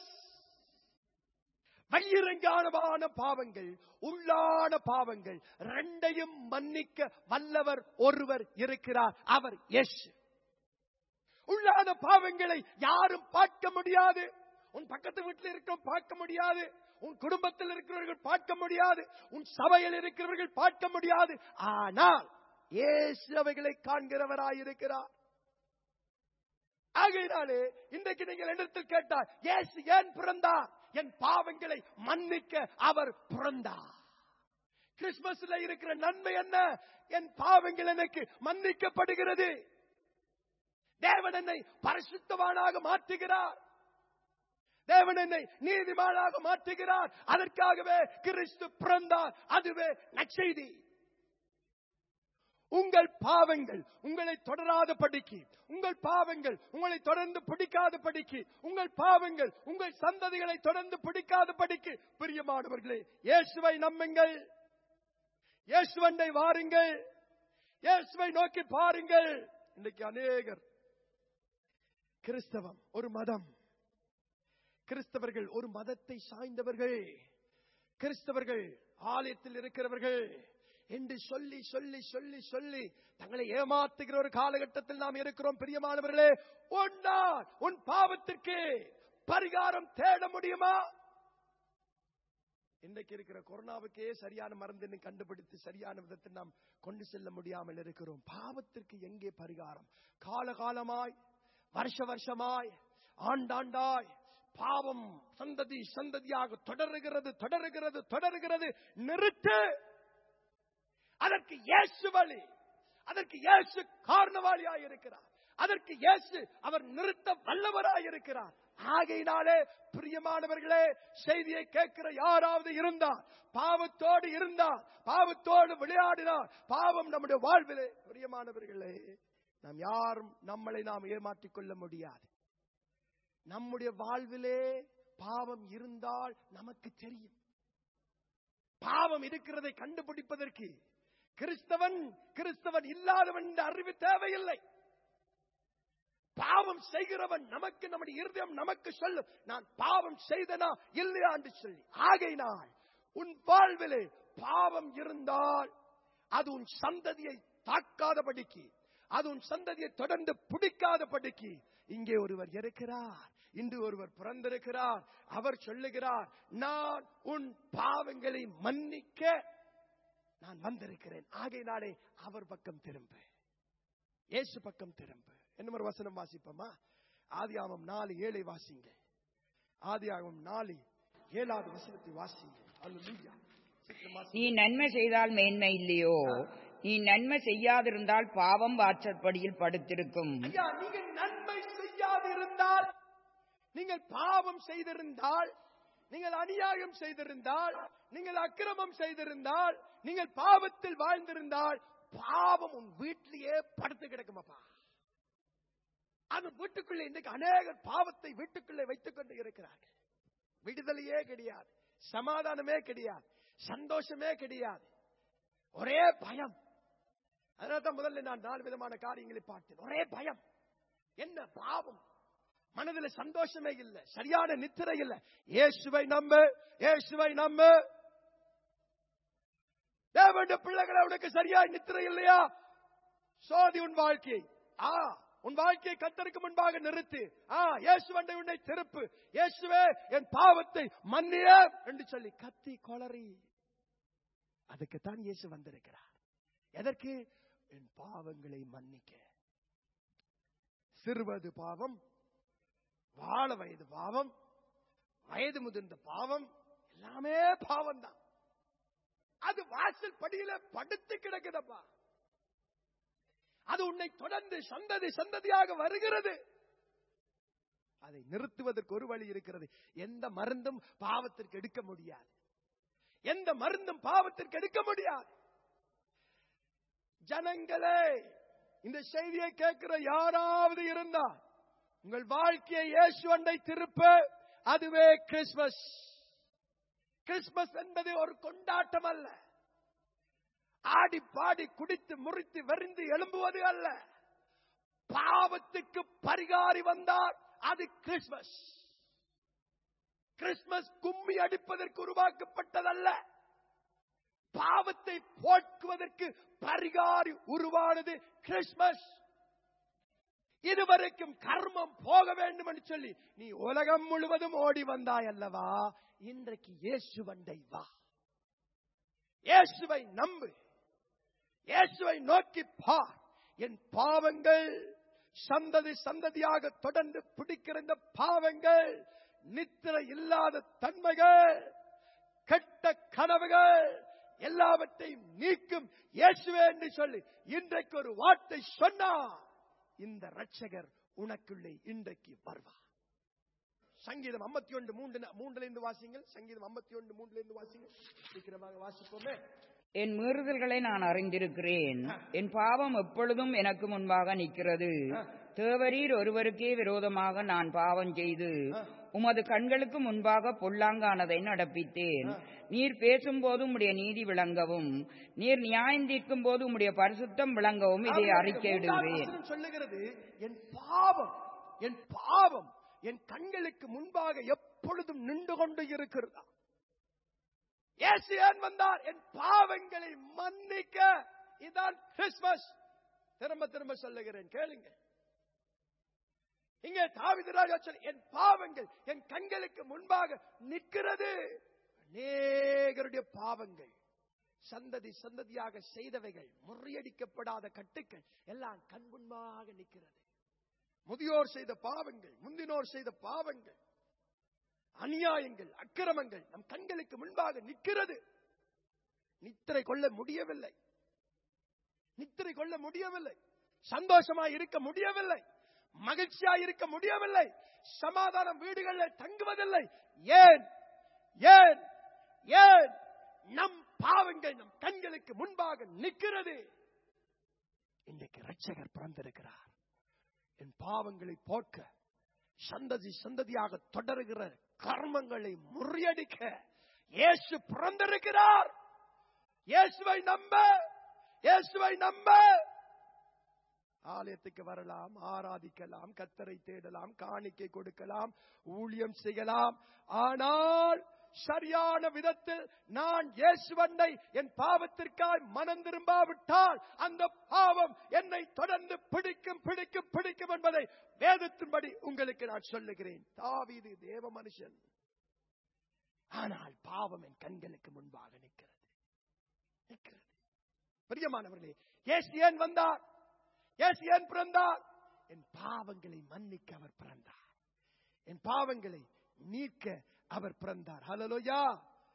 பகிரங்கானமான பாவங்கள் உள்ளான பாவங்கள் ரெண்டையும் மன்னிக்க வல்லவர் ஒருவர் இருக்கிறார் அவர் இயேசு உள்ளான பாவங்களை யாரும் பார்க்க முடியாது உன் பக்கத்து வீட்டில் இருக்கிற பார்க்க முடியாது உன் குடும்பத்தில் இருக்கிறவர்கள் பார்க்க முடியாது உன் சபையில் இருக்கிறவர்கள் பார்க்க முடியாது ஆனால் இயேசு அவைகளை காண்கிறவராயிருக்கிறார் ஆகையினாலே இன்றைக்கு நீங்கள் இடத்தில் கேட்டால் இயேசு ஏன் பிறந்தார் என் பாவங்களை மன்னிக்க அவர் பிறந்தார் கிறிஸ்துமஸ்ல இருக்கிற நன்மை என்ன என் பாவங்கள் எனக்கு மன்னிக்கப்படுகிறது தேவன் என்னை பரிசுத்தவானாக மாற்றுகிறார் தேவன் என்னை நீதிமானாக மாற்றுகிறார் அதற்காகவே கிறிஸ்து பிறந்தார் அதுவே நற்செய்தி உங்கள் பாவங்கள் உங்களை தொடராத படிக்கு உங்கள் பாவங்கள் உங்களை தொடர்ந்து பிடிக்காத படிக்கு உங்கள் பாவங்கள் உங்கள் சந்ததிகளை தொடர்ந்து பிடிக்காத படிக்கு பிரியமானவர்களே இயேசுவை நம்புங்கள் இயேசுவண்டை வாருங்கள் இயேசுவை நோக்கி பாருங்கள் இன்னைக்கு அநேகர் கிறிஸ்தவம் ஒரு மதம் கிறிஸ்தவர்கள் ஒரு மதத்தை சாய்ந்தவர்கள் கிறிஸ்தவர்கள் ஆலயத்தில் இருக்கிறவர்கள் என்று சொல்லி சொல்லி சொல்லி சொல்லி தங்களை ஏமாத்துகிற ஒரு காலகட்டத்தில் நாம் இருக்கிறோம் பிரியமானவர்களே ஒன்னா உன் பாவத்திற்கு பரிகாரம் தேட முடியுமா இன்றைக்கு இருக்கிற கொரோனாவுக்கே சரியான மருந்து கண்டுபிடித்து சரியான விதத்தில் நாம் கொண்டு செல்ல முடியாமல் இருக்கிறோம் பாவத்திற்கு எங்கே பரிகாரம் காலகாலமாய் வருஷ வருஷமாய் ஆண்டாண்டாய் பாவம் சந்ததி சந்ததியாக தொடருகிறது தொடருகிறது தொடருகிறது நிறுத்து அதற்கு இயேசு வழி அதற்கு இயேசு காரணவாளியாய் இருக்கிறார் அதற்கு இயேசு அவர் நிறுத்த வல்லவராய் இருக்கிறார் ஆகையினாலே பிரியமானவர்களே செய்தியை கேட்கிற யாராவது இருந்தால் பாவத்தோடு இருந்தால் பாவத்தோடு விளையாடினார் பாவம் நம்முடைய வாழ்விலே பிரியமானவர்களே நாம் யாரும் நம்மளை நாம் ஏமாற்றிக் கொள்ள முடியாது நம்முடைய வாழ்விலே பாவம் இருந்தால் நமக்கு தெரியும் பாவம் இருக்கிறதை கண்டுபிடிப்பதற்கு கிறிஸ்தவன் கிறிஸ்தவன் இல்லாதவன் என்ற அறிவு தேவையில்லை பாவம் செய்கிறவன் நமக்கு நம்முடைய இருதயம் நமக்கு சொல்லும் நான் பாவம் செய்தனா இல்லையா என்று சொல்லி ஆகையினால் உன் வாழ்விலே பாவம் இருந்தால் அது உன் சந்ததியை தாக்காதபடிக்கு அது உன் சந்ததியை தொடர்ந்து பிடிக்காதபடிக்கு இங்கே ஒருவர் இருக்கிறார் இன்று ஒருவர் பிறந்திருக்கிறார் அவர் சொல்லுகிறார் நான் உன் பாவங்களை மன்னிக்க நான் வந்திருக்கிறேன் ஆகையினாலே அவர் பக்கம் திரும்பு இயேசு பக்கம் திரும்பு என்ன ஒரு வசனம் வாசிப்போமா ஆதியாமம் நாலு ஏழை வாசிங்க ஆதியாகமம் நாலு ஏழாவது வசனத்தை வாசிங்க அல்லேலூயா சீக்கிரம் வாசிங்க. நீ நன்மை செய்தால் மேன்மை இல்லையோ நீ நன்மை செய்யாதிருந்தால் பாவம் வாசற்படியில் படுத்திருக்கும் ஐயா நீங்கள் நன்மை செய்யாதிருந்தால் நீங்கள் பாவம் செய்திருந்தால் நீங்கள் அநியாயம் செய்திருந்தால் நீங்கள் அக்கிரமம் செய்திருந்தால் நீங்கள் பாவத்தில் வாழ்ந்திருந்தால் பாவம் உன் வீட்டிலேயே படுத்து கிடக்குமப்பா அது வீட்டுக்குள்ளே இன்னைக்கு அநேகர் பாவத்தை வீட்டுக்குள்ளே வைத்துக் கொண்டு இருக்கிறார்கள் விடுதலையே கிடையாது சமாதானமே கிடையாது சந்தோஷமே கிடையாது ஒரே பயம் அதனால்தான் முதல்ல நான் நாலு விதமான காரியங்களை பார்த்தேன் ஒரே பயம் என்ன பாவம் மனதுல சந்தோஷமே இல்ல சரியான நித்திரை இல்ல இயேசுவை நம்பு இயேசுவை நம்பு தேவனுடைய பிள்ளைகளை உனக்கு சரியா நித்திரை இல்லையா சோதி உன் வாழ்க்கையை ஆ உன் வாழ்க்கையை கத்தருக்கு முன்பாக நிறுத்து ஆ இயேசுவண்டை உன்னை திருப்பு இயேசுவே என் பாவத்தை மன்னிய என்று சொல்லி கத்தி கொளறி அதுக்குத்தான் இயேசு வந்திருக்கிறார் எதற்கு என் பாவங்களை மன்னிக்க சிறுவது பாவம் வாழ வயது பாவம் வயது முதிர்ந்த பாவம் எல்லாமே பாவம் தான் அது வாசல் படியில படுத்து கிடக்குதப்பா அது உன்னை தொடர்ந்து சந்ததி சந்ததியாக வருகிறது அதை நிறுத்துவதற்கு ஒரு வழி இருக்கிறது எந்த மருந்தும் பாவத்திற்கு எடுக்க முடியாது எந்த மருந்தும் பாவத்திற்கு எடுக்க முடியாது ஜனங்களே இந்த செய்தியை கேட்கிற யாராவது இருந்தா உங்கள் வாழ்க்கையை இயேசுவண்டை திருப்ப அதுவே கிறிஸ்துமஸ் கிறிஸ்துமஸ் என்பது ஒரு கொண்டாட்டம் அல்ல ஆடி பாடி குடித்து முறித்து வெறிந்து எழும்புவது அல்ல பாவத்துக்கு பரிகாரி வந்தார் அது கிறிஸ்துமஸ் கிறிஸ்துமஸ் கும்மி அடிப்பதற்கு உருவாக்கப்பட்டதல்ல பாவத்தை போக்குவதற்கு பரிகாரி உருவானது கிறிஸ்துமஸ் இதுவரைக்கும் கர்மம் போக வேண்டும் என்று சொல்லி நீ உலகம் முழுவதும் ஓடி வந்தாய் அல்லவா இன்றைக்கு இயேசுவண்டை வா இயேசுவை நம்பு இயேசுவை நோக்கி பார் என் பாவங்கள் சந்ததி சந்ததியாக தொடர்ந்து பிடிக்கிற இந்த பாவங்கள் நித்திரை இல்லாத தன்மைகள் கெட்ட கனவுகள் எல்லாவற்றையும் நீக்கும் இயேசுவே என்று சொல்லி இன்றைக்கு ஒரு வார்த்தை சொன்னார் இந்த ரட்சகர் உனக்குள்ளே இன்றைக்கு வருவார் சங்கீதம் ஐம்பத்தி ஒன்று மூன்று மூன்றுல இருந்து வாசிங்கள் சங்கீதம் ஐம்பத்தி ஒன்று மூன்றுல இருந்து வாசிங்கள் சீக்கிரமாக வாசிப்போமே என் மீறுதல்களை நான் அறிந்திருக்கிறேன் என் பாவம் எப்பொழுதும் எனக்கு முன்பாக நிற்கிறது தேவரீர் ஒருவருக்கே விரோதமாக நான் பாவம் செய்து உமது கண்களுக்கு முன்பாக பொல்லாங்கானதை நடப்பித்தேன் நீர் பேசும்போது உம்முடைய நீதி விளங்கவும் நீர் நியாயம் தீர்க்கும் போது உம்முடைய பரிசுத்தம் விளங்கவும் இதை அறிக்கையிடுவேன் வசனம் சொல்லுகிறது என் பாவம் என் பாவம் என் கண்களுக்கு முன்பாக எப்பொழுதும் நின்று கொண்டு இருக்கிறதா இயேசு ஏன் வந்தார் என் பாவங்களை மன்னிக்க இதான் கிறிஸ்துமஸ் திரும்ப திரும்ப சொல்லுகிறேன் கேளுங்க இங்கே தாவிதராஜா சொல் என் பாவங்கள் என் கண்களுக்கு முன்பாக நிற்கிறது அநேகருடைய பாவங்கள் சந்ததி சந்ததியாக செய்தவைகள் முறியடிக்கப்படாத கட்டுக்கள் எல்லாம் கண் முன்பாக நிற்கிறது முதியோர் செய்த பாவங்கள் முந்தினோர் செய்த பாவங்கள் அநியாயங்கள் அக்கிரமங்கள் நம் கண்களுக்கு முன்பாக நிற்கிறது நித்திரை கொள்ள முடியவில்லை நித்திரை கொள்ள முடியவில்லை சந்தோஷமா இருக்க முடியவில்லை மகிழ்ச்சியா இருக்க முடியவில்லை சமாதானம் வீடுகளில் தங்குவதில்லை ஏன் ஏன் ஏன் நம் பாவங்கள் நம் கண்களுக்கு முன்பாக நிற்கிறது இன்றைக்கு ரட்சகர் பிறந்திருக்கிறார் என் பாவங்களை போக்க சந்ததி சந்ததியாக தொடருகிற கர்மங்களை முறியடிக்க இயேசு பிறந்திருக்கிறார் இயேசுவை நம்ப இயேசுவை நம்ப ஆலயத்துக்கு வரலாம் ஆராதிக்கலாம் கத்தரை தேடலாம் காணிக்கை கொடுக்கலாம் ஊழியம் செய்யலாம் ஆனால் சரியான விதத்தில் நான் இயேசுவண்டை என் பாவத்திற்காய் மனம் திரும்பாவிட்டால் அந்த பாவம் என்னை தொடர்ந்து பிடிக்கும் பிடிக்கும் பிடிக்கும் என்பதை வேதத்தின்படி உங்களுக்கு நான் சொல்லுகிறேன் தாவீது தேவ மனுஷன் ஆனால் பாவம் என் கண்களுக்கு முன்பாக நிற்கிறது நிற்கிறது பிரியமானவர்களே இயேசு ஏன் வந்தார் இயேசு ஏன் பிறந்தார் என் பாவங்களை மன்னிக்க அவர் பிறந்தார் என் பாவங்களை நீக்க அவர் பிறந்தார் ஹலலோயா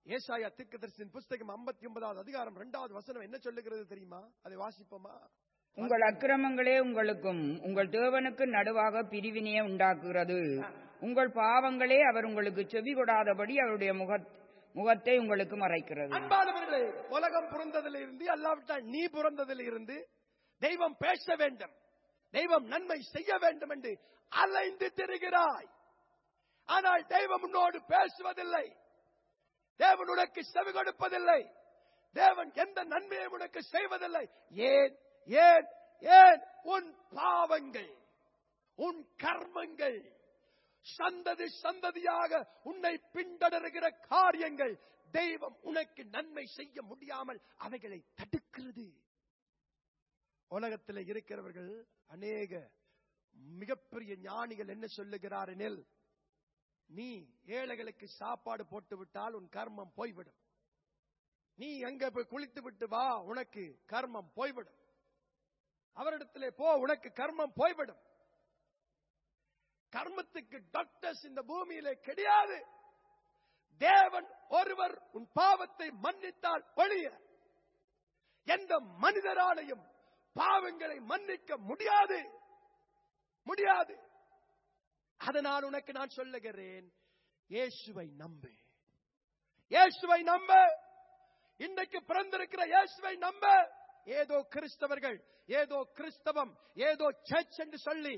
ஏசாயா தீர்க்கதரிசியின் புஸ்தகம் 59வது அதிகாரம் இரண்டாவது வசனம் என்ன சொல்லுகிறது தெரியுமா அதை வாசிப்போமா உங்கள் அக்கிரமங்களே உங்களுக்கும் உங்கள் தேவனுக்கு நடுவாக பிரிவினையை உண்டாக்குகிறது உங்கள் பாவங்களே அவர் உங்களுக்கு செவி கொடாதபடி அவருடைய முக முகத்தை உங்களுக்கு மறைக்கிறது அன்பானவர்களே உலகம் பிறந்ததில் இருந்து அல்லாவிட்டால் நீ பிறந்ததில் இருந்து தெய்வம் பேச வேண்டும் தெய்வம் நன்மை செய்ய வேண்டும் என்று அலைந்து திரிகிறாய் ஆனால் தெய்வம் உன்னோடு பேசுவதில்லை தேவன் உனக்கு செவி கொடுப்பதில்லை தேவன் எந்த நன்மையும் உனக்கு செய்வதில்லை ஏன் ஏன் ஏன் உன் பாவங்கள் உன் கர்மங்கள் சந்ததி சந்ததியாக உன்னை பின்தொடர்கிற காரியங்கள் தெய்வம் உனக்கு நன்மை செய்ய முடியாமல் அவைகளை தடுக்கிறது உலகத்தில் இருக்கிறவர்கள் அநேக மிகப்பெரிய ஞானிகள் என்ன சொல்லுகிறார் எனில் நீ ஏழைகளுக்கு சாப்பாடு போட்டு விட்டால் உன் கர்மம் போய்விடும் நீ எங்க போய் குளித்து விட்டு வா உனக்கு கர்மம் போய்விடும் அவரிடத்திலே போ உனக்கு கர்மம் போய்விடும் கர்மத்துக்கு டாக்டர்ஸ் இந்த பூமியிலே கிடையாது தேவன் ஒருவர் உன் பாவத்தை மன்னித்தால் ஒழிய எந்த மனிதராலையும் பாவங்களை மன்னிக்க முடியாது முடியாது அதனால் உனக்கு நான் சொல்லுகிறேன் இயேசுவை நம்பு இயேசுவை நம்ப இன்றைக்கு பிறந்திருக்கிற இயேசுவை நம்ப ஏதோ கிறிஸ்தவர்கள் ஏதோ கிறிஸ்தவம் ஏதோ சர்ச் என்று சொல்லி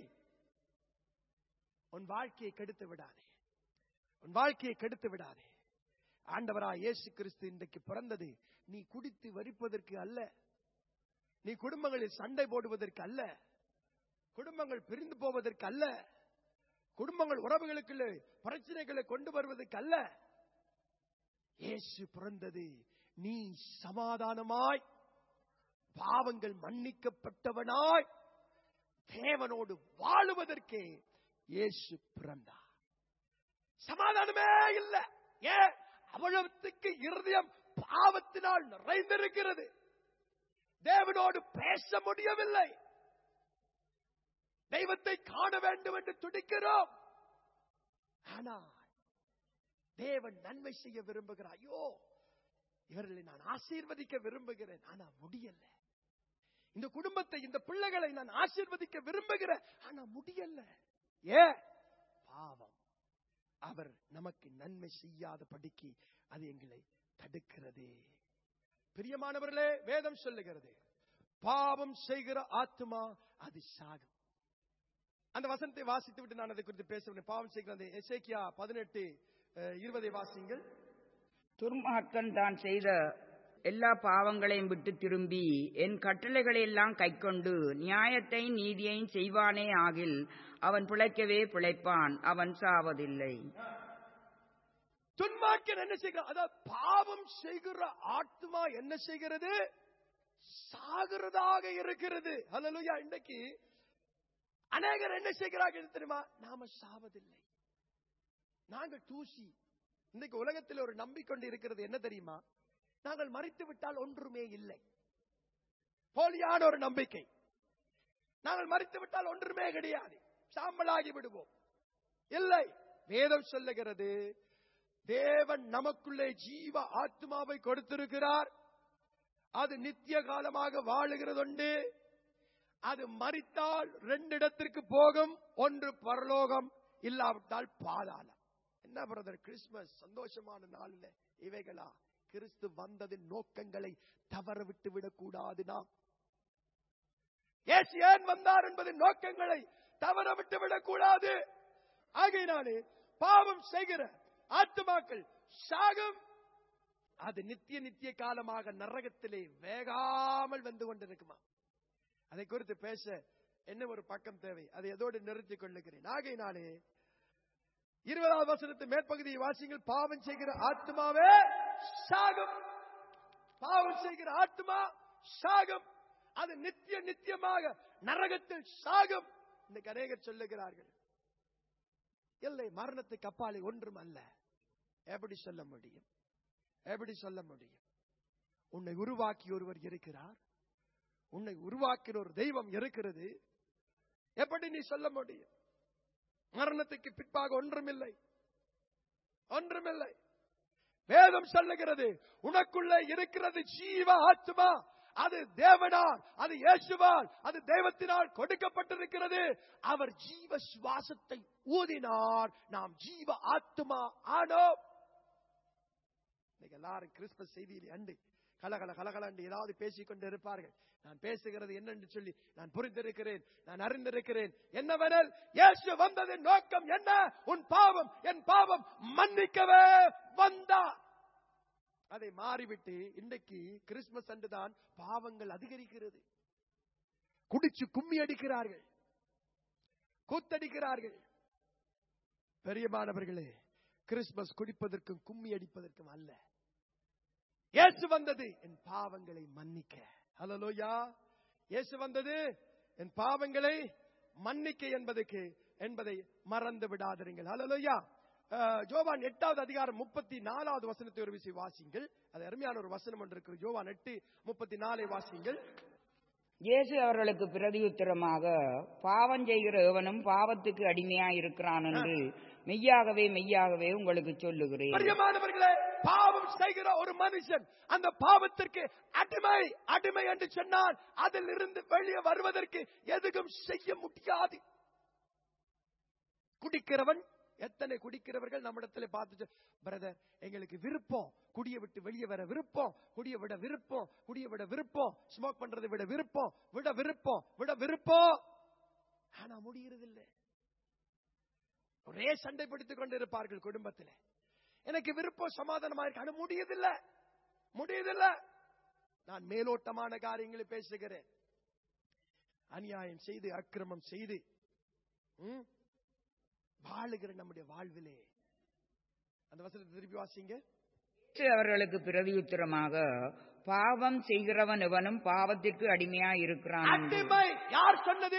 உன் வாழ்க்கையை கெடுத்து விடாதே உன் வாழ்க்கையை கெடுத்து விடாதே ஆண்டவரா இயேசு கிறிஸ்து இன்றைக்கு பிறந்தது நீ குடித்து வரிப்பதற்கு அல்ல நீ குடும்பங்களில் சண்டை போடுவதற்கு அல்ல குடும்பங்கள் பிரிந்து போவதற்கு அல்ல குடும்பங்கள் உறவுகளுக்குள்ள பிரச்சனைகளை கொண்டு வருவதற்கு அல்ல இயேசு பிறந்தது நீ சமாதானமாய் பாவங்கள் மன்னிக்கப்பட்டவனாய் தேவனோடு வாழுவதற்கே இயேசு பிறந்தார் சமாதானமே இல்ல ஏன் அவளத்துக்கு இருதயம் பாவத்தினால் நிறைந்திருக்கிறது தேவனோடு பேச முடியவில்லை தெய்வத்தை காண வேண்டும் என்று துடிக்கிறோம் ஆனால் தேவன் நன்மை செய்ய விரும்புகிறார் ஐயோ இவர்களை நான் ஆசீர்வதிக்க விரும்புகிறேன் ஆனா முடியல இந்த குடும்பத்தை இந்த பிள்ளைகளை நான் ஆசீர்வதிக்க விரும்புகிறேன் ஆனா முடியல ஏ பாவம் அவர் நமக்கு நன்மை செய்யாத படிக்கு அது எங்களை தடுக்கிறது பிரியமானவர்களே வேதம் சொல்லுகிறது பாவம் செய்கிற ஆத்மா அது சாகும் அந்த வசனத்தை வாசித்து விட்டு நான் அதை குறித்து பேசுகிறேன் பாவம் செய்கிற அந்த எசேக்கியா பதினெட்டு இருபதை வாசிங்கள் துர்மார்க்கன் தான் செய்த எல்லா பாவங்களையும் விட்டு திரும்பி என் கட்டளைகளை எல்லாம் கைக்கொண்டு நியாயத்தையும் நீதியையும் செய்வானே ஆகில் அவன் பிழைக்கவே பிழைப்பான் அவன் சாவதில்லை துன்மார்க்கன் என்ன செய்கிறார் அதாவது பாவம் செய்கிற ஆத்மா என்ன செய்கிறது சாகிறதாக இருக்கிறது ஹalleluya இன்னைக்கு அநேகர் என்ன செய்கிறார்கள் தெரியுமா நாம சாவதில்லை நாங்கள் தூசி இன்னைக்கு உலகத்தில் ஒரு நம்பிக்கொண்டு இருக்கிறது என்ன தெரியுமா நாங்கள் மறித்து விட்டால் ஒன்றுமே இல்லை போலியான ஒரு நம்பிக்கை நாங்கள் மறித்து விட்டால் ஒன்றுமே கிடையாது சாம்பலாகி விடுவோம் இல்லை வேதம் சொல்லுகிறது தேவன் நமக்குள்ளே ஜீவ ஆத்மாவை கொடுத்திருக்கிறார் அது நித்திய காலமாக வாழுகிறதுண்டு அது மறித்தால் ரெண்டு இடத்திற்கு போகும் ஒன்று பரலோகம் இல்லாவிட்டால் பாதாளம் என்ன பிரதர் கிறிஸ்துமஸ் சந்தோஷமான நாள்ல இவைகளா கிறிஸ்து வந்ததின் நோக்கங்களை தவற விட்டு விடக்கூடாது நாம் ஏசு ஏன் வந்தார் என்பதின் நோக்கங்களை தவற விட்டு விடக்கூடாது ஆகையினாலே பாவம் செய்கிற ஆத்துமாக்கள் சாகும் அது நித்திய நித்திய காலமாக நரகத்திலே வேகாமல் வந்து கொண்டிருக்குமா அதை குறித்து பேச என்ன ஒரு பக்கம் தேவை அதை எதோடு நிறுத்திக் கொள்ளுகிறேன் ஆகையினாலே இருபதாவது வசனத்து மேற்பகுதியை வாசிங்கள் பாவம் செய்கிற ஆத்மாவே சாகும் பாவம் செய்கிற ஆத்மா சாகும் அது நித்திய நித்தியமாக நரகத்தில் சாகும் இன்னைக்கு அநேகர் சொல்லுகிறார்கள் இல்லை மரணத்துக்கு அப்பாலே ஒன்றும் அல்ல எப்படி சொல்ல முடியும் எப்படி சொல்ல முடியும் உன்னை உருவாக்கி ஒருவர் இருக்கிறார் உன்னை உருவாக்கின ஒரு தெய்வம் இருக்கிறது எப்படி நீ சொல்ல முடியும் மரணத்துக்கு பிற்பாக ஒன்றுமில்லை ஒன்றுமில்லை வேதம் சொல்லுகிறது உனக்குள்ள இருக்கிறது ஜீவ ஆத்மா அது தேவனால் அது இயேசுவால் அது தெய்வத்தினால் கொடுக்கப்பட்டிருக்கிறது அவர் ஜீவ சுவாசத்தை ஊதினார் நாம் ஜீவ ஆத்மா ஆனோம் இன்னைக்கு எல்லாரும் கிறிஸ்துமஸ் செய்தியில் அண்டு கலகல கலகலண்டு ஏதாவது பேசிக் கொண்டு இருப்பார்கள் நான் பேசுகிறது என்னென்று சொல்லி நான் புரிந்திருக்கிறேன் நான் அறிந்திருக்கிறேன் என்னவெனில் இயேசு வந்ததின் நோக்கம் என்ன உன் பாவம் என் பாவம் மன்னிக்கவே வந்தார் அதை மாறிவிட்டு இன்றைக்கு கிறிஸ்துமஸ் அன்றுதான் பாவங்கள் அதிகரிக்கிறது குடிச்சு கும்மி அடிக்கிறார்கள் கூத்தடிக்கிறார்கள் பெரியமானவர்களே கிறிஸ்துமஸ் குடிப்பதற்கும் கும்மி அடிப்பதற்கும் அல்ல இயேசு வந்தது என் பாவங்களை மன்னிக்க ஹலலோயா இயேசு வந்தது என் பாவங்களை மன்னிக்க என்பதுக்கு என்பதை மறந்து விடாதிருங்கள் ஹலலோயா ஜோவான் எட்டாவது அதிகாரம் முப்பத்தி நாலாவது வசனத்தை ஒரு விஷயம் வாசிங்கள் அது அருமையான ஒரு வசனம் ஒன்று இருக்கு ஜோவான் எட்டு முப்பத்தி நாலை வாசிங்கள் இயேசு அவர்களுக்கு பிரதியுத்தரமாக பாவம் செய்கிற எவனும் பாவத்துக்கு அடிமையாயிருக்கிறான் என்று மெய்யாகவே மெய்யாகவே உங்களுக்கு சொல்லுகிறேன் பிரியமானவர்களே பாவம் செய்கிற ஒரு மனுஷன் அந்த பாவத்திற்கு அடிமை அடிமை என்று சொன்னால் அதில் இருந்து வெளியே வருவதற்கு எதுவும் செய்ய முடியாது குடிக்கிறவன் எத்தனை குடிக்கிறவர்கள் நம்மிடத்துல பார்த்து பிரதர் எங்களுக்கு விருப்பம் குடிய விட்டு வெளியே வர விருப்பம் குடிய விட விருப்பம் குடிய விட விருப்பம் ஸ்மோக் பண்றதை விட விருப்பம் விட விருப்பம் விட விருப்பம் ஆனா முடியறதில்லை ஒரே சண்டை பிடித்துக் கொண்டு இருப்பார்கள் குடும்பத்தில் எனக்கு விருப்பம் சமாதானமா இருக்கு ஆனா முடியதில்லை முடியதில்லை நான் மேலோட்டமான காரியங்களை பேசுகிறேன் அநியாயம் செய்து அக்கிரமம் செய்து ம், வாழுகிற நம்முடைய வாழ்விலே அந்த வசனத்தை திருப்பி வாசிங்க இயேசு அவர்களுக்கு பிரதியுத்தரமாக பாவம் செய்கிறவன் எவனும் பாவத்திற்கு அடிமையாயிருக்கிறான் என்று அடிமை யார் சொன்னது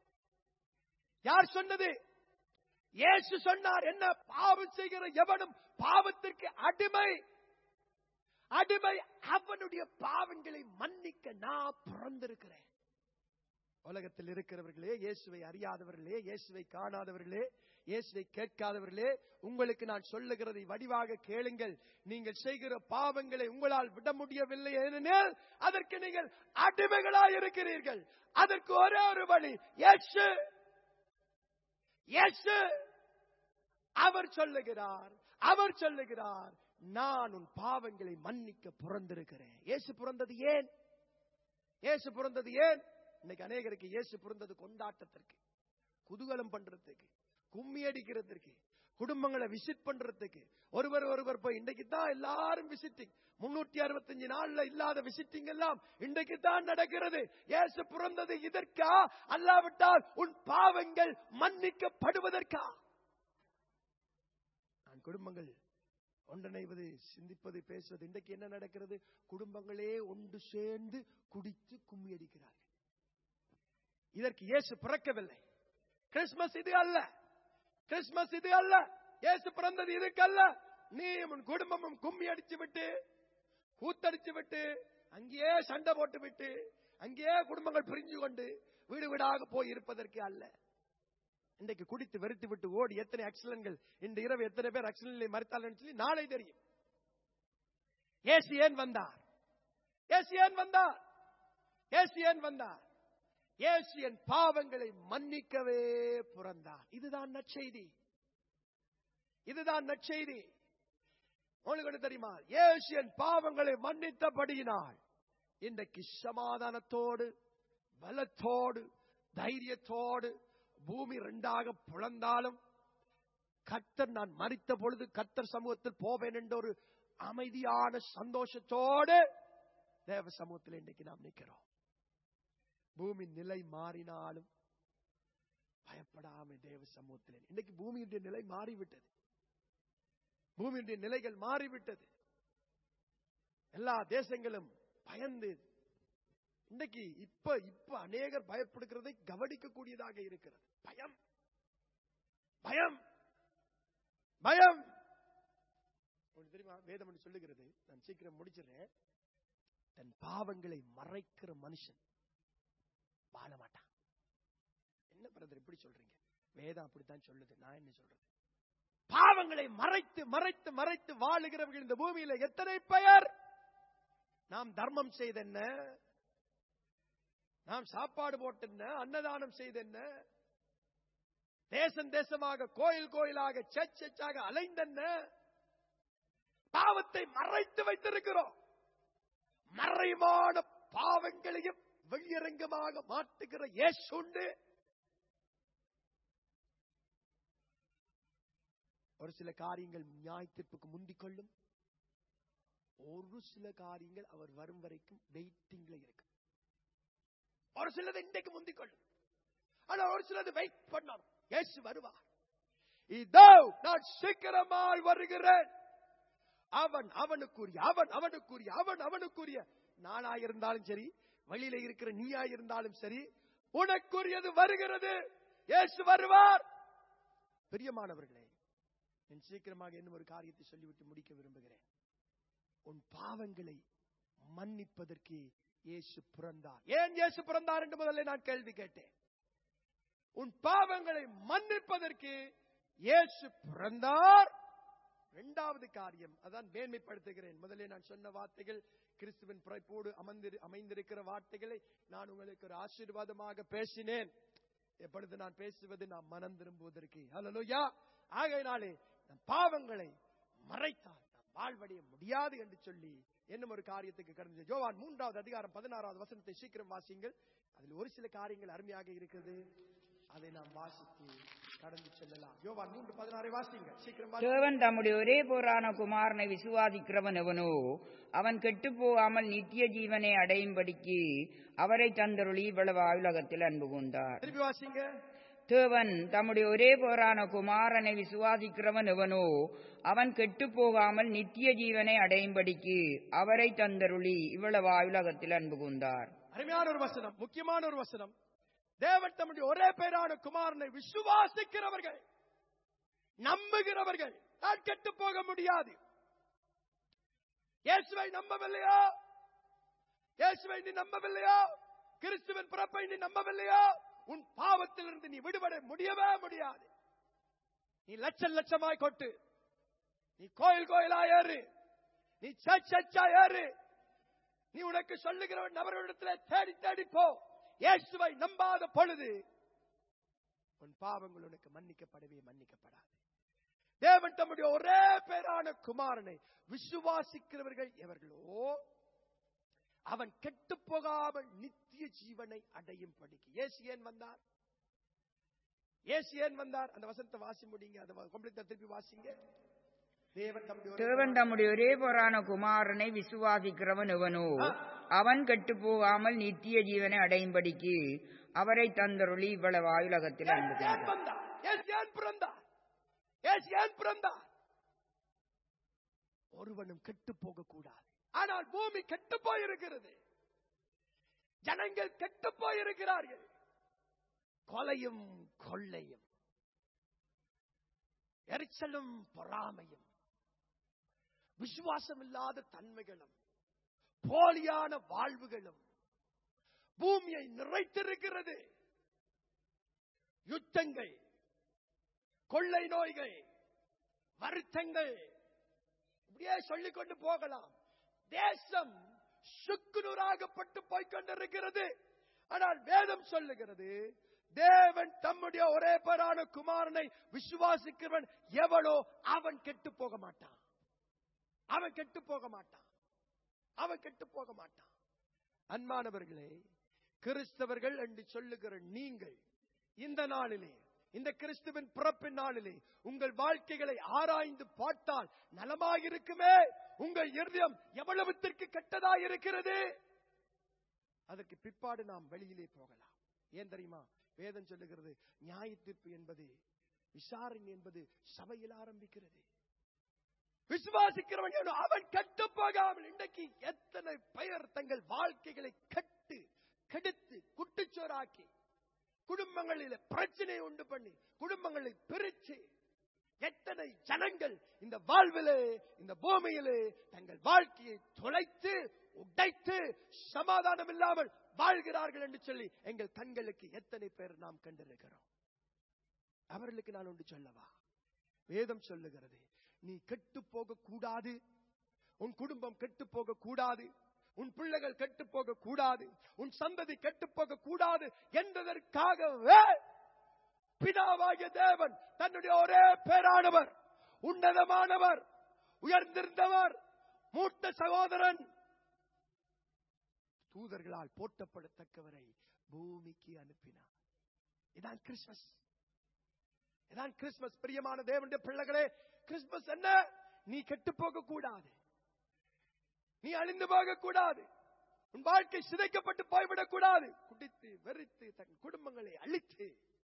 யார் சொன்னது இயேசு சொன்னார் என்ன பாவம் செய்கிற எவனும் பாவத்திற்கு அடிமை அடிமை அவனுடைய பாவங்களை மன்னிக்க நான் பிறந்திருக்கிறேன் உலகத்தில் இருக்கிறவர்களே இயேசுவை அறியாதவர்களே இயேசுவை காணாதவர்களே இயேசுவை கேட்காதவர்களே உங்களுக்கு நான் சொல்லுகிறதை வடிவாக கேளுங்கள் நீங்கள் செய்கிற பாவங்களை உங்களால் விட முடியவில்லை ஏனெனில் அதற்கு நீங்கள் அடிமைகளாய் இருக்கிறீர்கள் அதற்கு ஒரே ஒரு வழி இயேசு இயேசு அவர் சொல்லுகிறார் அவர் சொல்லுகிறார் நான் உன் பாவங்களை மன்னிக்க பிறந்திருக்கிறேன் இயேசு பிறந்தது ஏன் இயேசு பிறந்தது ஏன் இன்னைக்கு அநேகருக்கு இயேசு பிறந்தது கொண்டாட்டத்திற்கு குதூகலம் பண்றதுக்கு கும்மி அடிக்கிறதுக்கு குடும்பங்களை விசிட் பண்றதுக்கு ஒருவர் ஒருவர் போய் இன்றைக்கு தான் எல்லாரும் விசிட்டிங் முன்னூத்தி அறுபத்தஞ்சு நாள்ல இல்லாத விசிட்டிங் எல்லாம் இன்றைக்கு தான் நடக்கிறது இயேசு பிறந்தது இதற்கா அல்லாவிட்டால் உன் பாவங்கள் மன்னிக்கப்படுவதற்கா நான் குடும்பங்கள் ஒன்றிணைவது சிந்திப்பது பேசுவது இன்றைக்கு என்ன நடக்கிறது குடும்பங்களே ஒன்று சேர்ந்து குடித்து கும்மி அடிக்கிறார்கள் இதற்கு இயேசு பிறக்கவில்லை கிறிஸ்துமஸ் இது அல்ல கிறிஸ்துமஸ் இது அல்ல இயேசு பிறந்தது இதுக்கு அல்ல நீ உன் குடும்பமும் கும்மி அடிச்சு விட்டு கூத்தடிச்சு விட்டு அங்கேயே சண்டை போட்டு விட்டு அங்கேயே குடும்பங்கள் பிரிஞ்சு கொண்டு வீடு வீடாக போய் இருப்பதற்கு அல்ல இன்றைக்கு குடித்து வெறுத்து விட்டு ஓடி எத்தனை ஆக்சிடென்ட்கள் இன்று இரவு எத்தனை பேர் ஆக்சிடென்ட்ல மறுத்தாலும் சொல்லி நாளை தெரியும் ஏசு ஏன் வந்தார் ஏசு ஏன் வந்தார் ஏசு ஏன் வந்தார் இயேசு என் பாவங்களை மன்னிக்கவே பிறந்தார் இதுதான் நற்செய்தி இதுதான் நற்செய்தி உங்களுக்கு ஒண்ணு தெரியுமா இயேசு என் பாவங்களை மன்னித்தபடியினால் இன்றைக்கு சமாதானத்தோடு பலத்தோடு தைரியத்தோடு பூமி ரெண்டாக புலந்தாலும் கர்த்தர் நான் மறித்த பொழுது கர்த்தர் சமூகத்தில் போவேன் என்ற ஒரு அமைதியான சந்தோஷத்தோடு தேவ சமூகத்தில் இன்றைக்கு நாம் நிற்கிறோம் பூமி நிலை மாறினாலும் பயப்படாம தேவ சமூகத்தில் இன்னைக்கு பூமியுடைய நிலை மாறிவிட்டது பூமியுடைய நிலைகள் மாறிவிட்டது எல்லா தேசங்களும் பயந்து இன்னைக்கு இப்ப இப்ப அநேகர் பயப்படுகிறதை கவனிக்கக்கூடியதாக இருக்கிறது பயம் பயம் பயம் உங்களுக்கு தெரியுமா வேதம் ஒன்று சொல்லுகிறது நான் சீக்கிரம் முடிச்சிடுறேன் தன் பாவங்களை மறைக்கிற மனுஷன் வாழ மாட்டான் என்ன பிரதர் இப்படி சொல்றீங்க வேதம் அப்படித்தான் சொல்லுது நான் என்ன சொல்றது பாவங்களை மறைத்து மறைத்து மறைத்து வாழுகிறவர்கள் இந்த பூமியில எத்தனை பெயர் நாம் தர்மம் செய்தென்ன நாம் சாப்பாடு போட்டென்ன அன்னதானம் செய்தென்ன தேசம் தேசமாக கோயில் கோயிலாக சர்ச் சர்ச்சாக அலைந்தென்ன பாவத்தை மறைத்து வைத்திருக்கிறோம் மறைவான பாவங்களையும் வெளியரங்கமாக மாட்டுகிற இயேசுண்டு ஒரு சில காரியங்கள் நியாய தீர்ப்புக்கு முந்திக் கொள்ளும் ஒரு சில காரியங்கள் அவர் வரும் வரைக்கும் வெயிட்டிங்ல இருக்கு ஒரு சிலது இன்றைக்கு முந்திக் கொள்ளும் ஆனா ஒரு சிலது வெயிட் பண்ணணும் இயேசு வருவார் இதோ நான் சீக்கிரமாய் வருகிறேன் அவன் அவனுக்குரிய அவன் அவனுக்குரிய அவன் அவனுக்குரிய நானா இருந்தாலும் சரி வழியில இருக்கிற நீயா இருந்தாலும் சரி உனக்குரியது வருகிறது இயேசு வருவார் பிரியமானவர்களே நான் சீக்கிரமாக இன்னும் ஒரு காரியத்தை சொல்லிவிட்டு முடிக்க விரும்புகிறேன் உன் பாவங்களை மன்னிப்பதற்கு இயேசு பிறந்தார் ஏன் இயேசு பிறந்தார் என்று முதல்ல நான் கேள்வி கேட்டேன் உன் பாவங்களை மன்னிப்பதற்கு இயேசு பிறந்தார் இரண்டாவது காரியம் அதான் மேன்மைப்படுத்துகிறேன் முதல்ல நான் சொன்ன வார்த்தைகள் கிறிஸ்துவின் பிறப்போடு அமர்ந்திரு அமைந்திருக்கிற வார்த்தைகளை நான் உங்களுக்கு ஒரு ஆசீர்வாதமாக பேசினேன் எப்பொழுது நான் பேசுவது நான் மனம் திரும்புவதற்கு ஹalleluya ஆகையினாலே நம் பாவங்களை மறைத்தால் நாம் வாழ்வடைய முடியாது என்று சொல்லி என்னும் ஒரு காரியத்துக்கு கடந்து ஜோவான் மூன்றாவது அதிகாரம் பதினாறாவது வசனத்தை சீக்கிரம் வாசியுங்கள் அதில் ஒரு சில காரியங்கள் அருமையாக இருக்கிறது அதை நாம் வாசித்து கடந்து செல்லலாம் யோவான் மூன்று பதினாறை வாசிங்க சீக்கிரம் வாசிங்க. தேவன் தம்முடைய ஒரே போரான குமாரனை விசுவாசிக்கிறவன் எவனோ அவன் கெட்டுப் போகாமல் நித்திய ஜீவனை அடையும்படிக்கு அவரை தந்தருளி இவ்வளவு உலகத்தில் அன்பு கொண்டார் திருப்பி வாசிங்க தேவன் தம்முடைய ஒரே போரான குமாரனை விசுவாசிக்கிறவன் எவனோ அவன் கெட்டுப் போகாமல் நித்திய ஜீவனை அடையும்படிக்கு அவரை தந்தருளி இவ்வளவு உலகத்தில் அன்பு கொண்டார் அருமையான ஒரு வசனம் முக்கியமான ஒரு வசனம் தேவன் தம்முடைய ஒரே பேரான குமாரனை விசுவாசிக்கிறவர்கள் நம்புகிறவர்கள் நான் கெட்டு போக முடியாது இயேசுவை நம்பவில்லையா இயேசுவை நீ நம்பவில்லையா கிறிஸ்துவின் பிறப்பை நீ நம்பவில்லையா உன் பாவத்திலிருந்து நீ விடுபட முடியவே முடியாது நீ லட்சம் லட்சமாய் கொட்டு நீ கோயில் கோயிலா ஏறு நீ சர்ச் சர்ச்சா ஏறு நீ உனக்கு சொல்லுகிறவன் நபர்களிடத்தில் தேடி தேடி போ இயேசுவை நம்பாத பொழுது உன் பாவங்கள் உனக்கு மன்னிக்கப்படவே மன்னிக்கப்படாது தேவன் தம்முடைய ஒரே பேரான குமாரனை விசுவாசிக்கிறவர்கள் எவர்களோ அவன் கெட்டு போகாமல் நித்திய ஜீவனை அடையும் படிக்கு இயேசு ஏன் வந்தார் இயேசு ஏன் வந்தார் அந்த வசனத்தை வாசி முடிங்க அதை கம்ப்ளீட்டா திருப்பி வாசிங்க தேவன் தம்முடைய ஒரே தேவன் தம்முடைய ஒரே போரான குமாரனை விசுவாசிக்கிறவன் எவனோ அவன் கெட்டுப் போகாமல் நித்திய ஜீவனை அடையும்படிக்கு அவரை தந்தருளி இவ்வளவு உலகத்தில் அன்பு இயேசு ஏன் கொண்டார் வந்தார் இயேசு ஏன் பிறந்தார் இயேசு ஏன் பிறந்தார் ஒருவனும் கெட்டு போக கூடாது ஆனால் பூமி கெட்டு போயிருக்கிறது ஜனங்கள் கெட்டு போயிருக்கிறார்கள் கொலையும் கொள்ளையும் எரிச்சலும் பொறாமையும் விசுவாசம் இல்லாத தன்மைகளும் போலியான வாழ்வுகளும் பூமியை நிறைத்திருக்கிறது யுத்தங்கள் கொள்ளை நோய்கள் வருத்தங்கள் இப்படியே சொல்லிக் கொண்டு போகலாம் தேசம் சுக்குநூறாகப்பட்டு போய்கொண்டிருக்கிறது ஆனால் வேதம் சொல்லுகிறது தேவன் தம்முடைய ஒரே பேரான குமாரனை விசுவாசிக்கிறவன் எவனோ அவன் கெட்டு போக மாட்டான் அவன் கெட்டு போக மாட்டான் அவன் கெட்டு போக மாட்டான் அன்பானவர்களே கிறிஸ்தவர்கள் என்று சொல்லுகிற நீங்கள் இந்த நாளிலே இந்த கிறிஸ்துவின் பிறப்பின் நாளிலே உங்கள் வாழ்க்கைகளை ஆராய்ந்து பார்த்தால் நலமாயிருக்குமே உங்கள் இருதயம் எவ்வளவுத்திற்கு கெட்டதா இருக்கிறது அதற்கு பிற்பாடு நாம் வெளியிலே போகலாம் ஏன் தெரியுமா வேதம் சொல்லுகிறது நியாய தீர்ப்பு என்பது விசாரணை என்பது சபையில் ஆரம்பிக்கிறது விசுவாசிக்கிறவன் எவனோ அவன் கெட்டு போகாமல் இன்றைக்கு எத்தனை பெயர் தங்கள் வாழ்க்கைகளை கட்டு கெடுத்து குட்டுச்சோறாக்கி குடும்பங்களில பிரச்சனையை உண்டு பண்ணி குடும்பங்களை பிரிச்சு எத்தனை ஜனங்கள் இந்த வாழ்விலே இந்த பூமியிலே தங்கள் வாழ்க்கையை தொலைத்து உடைத்து சமாதானம் இல்லாமல் வாழ்கிறார்கள் என்று சொல்லி எங்கள் கண்களுக்கு எத்தனை பேர் நாம் கண்டிருக்கிறோம் அவர்களுக்கு நான் ஒன்று சொல்லவா வேதம் சொல்லுகிறது நீ கெட்டு போக கூடாது உன் குடும்பம் கெட்டு போக கூடாது உன் பிள்ளைகள் கெட்டு போக கூடாது உன் சந்ததி கெட்டு போக கூடாது என்பதற்காகவே பிதாவாகிய தேவன் தன்னுடைய ஒரே பேரானவர் உன்னதமானவர் உயர்ந்திருந்தவர் மூத்த சகோதரன் தூதர்களால் போற்றப்படத்தக்கவரை பூமிக்கு அனுப்பினார் இதான் கிறிஸ்துமஸ் இதான் கிறிஸ்துமஸ் பிரியமான தேவனுடைய பிள்ளைகளே கிறிஸ்துமஸ் என்ன நீ கெட்டு போக கூடாது நீ அழிந்து போக கூடாது உன் வாழ்க்கை சிதைக்கப்பட்டு போய்விடக் கூடாது குடித்து வெறித்து தன் குடும்பங்களை அழித்து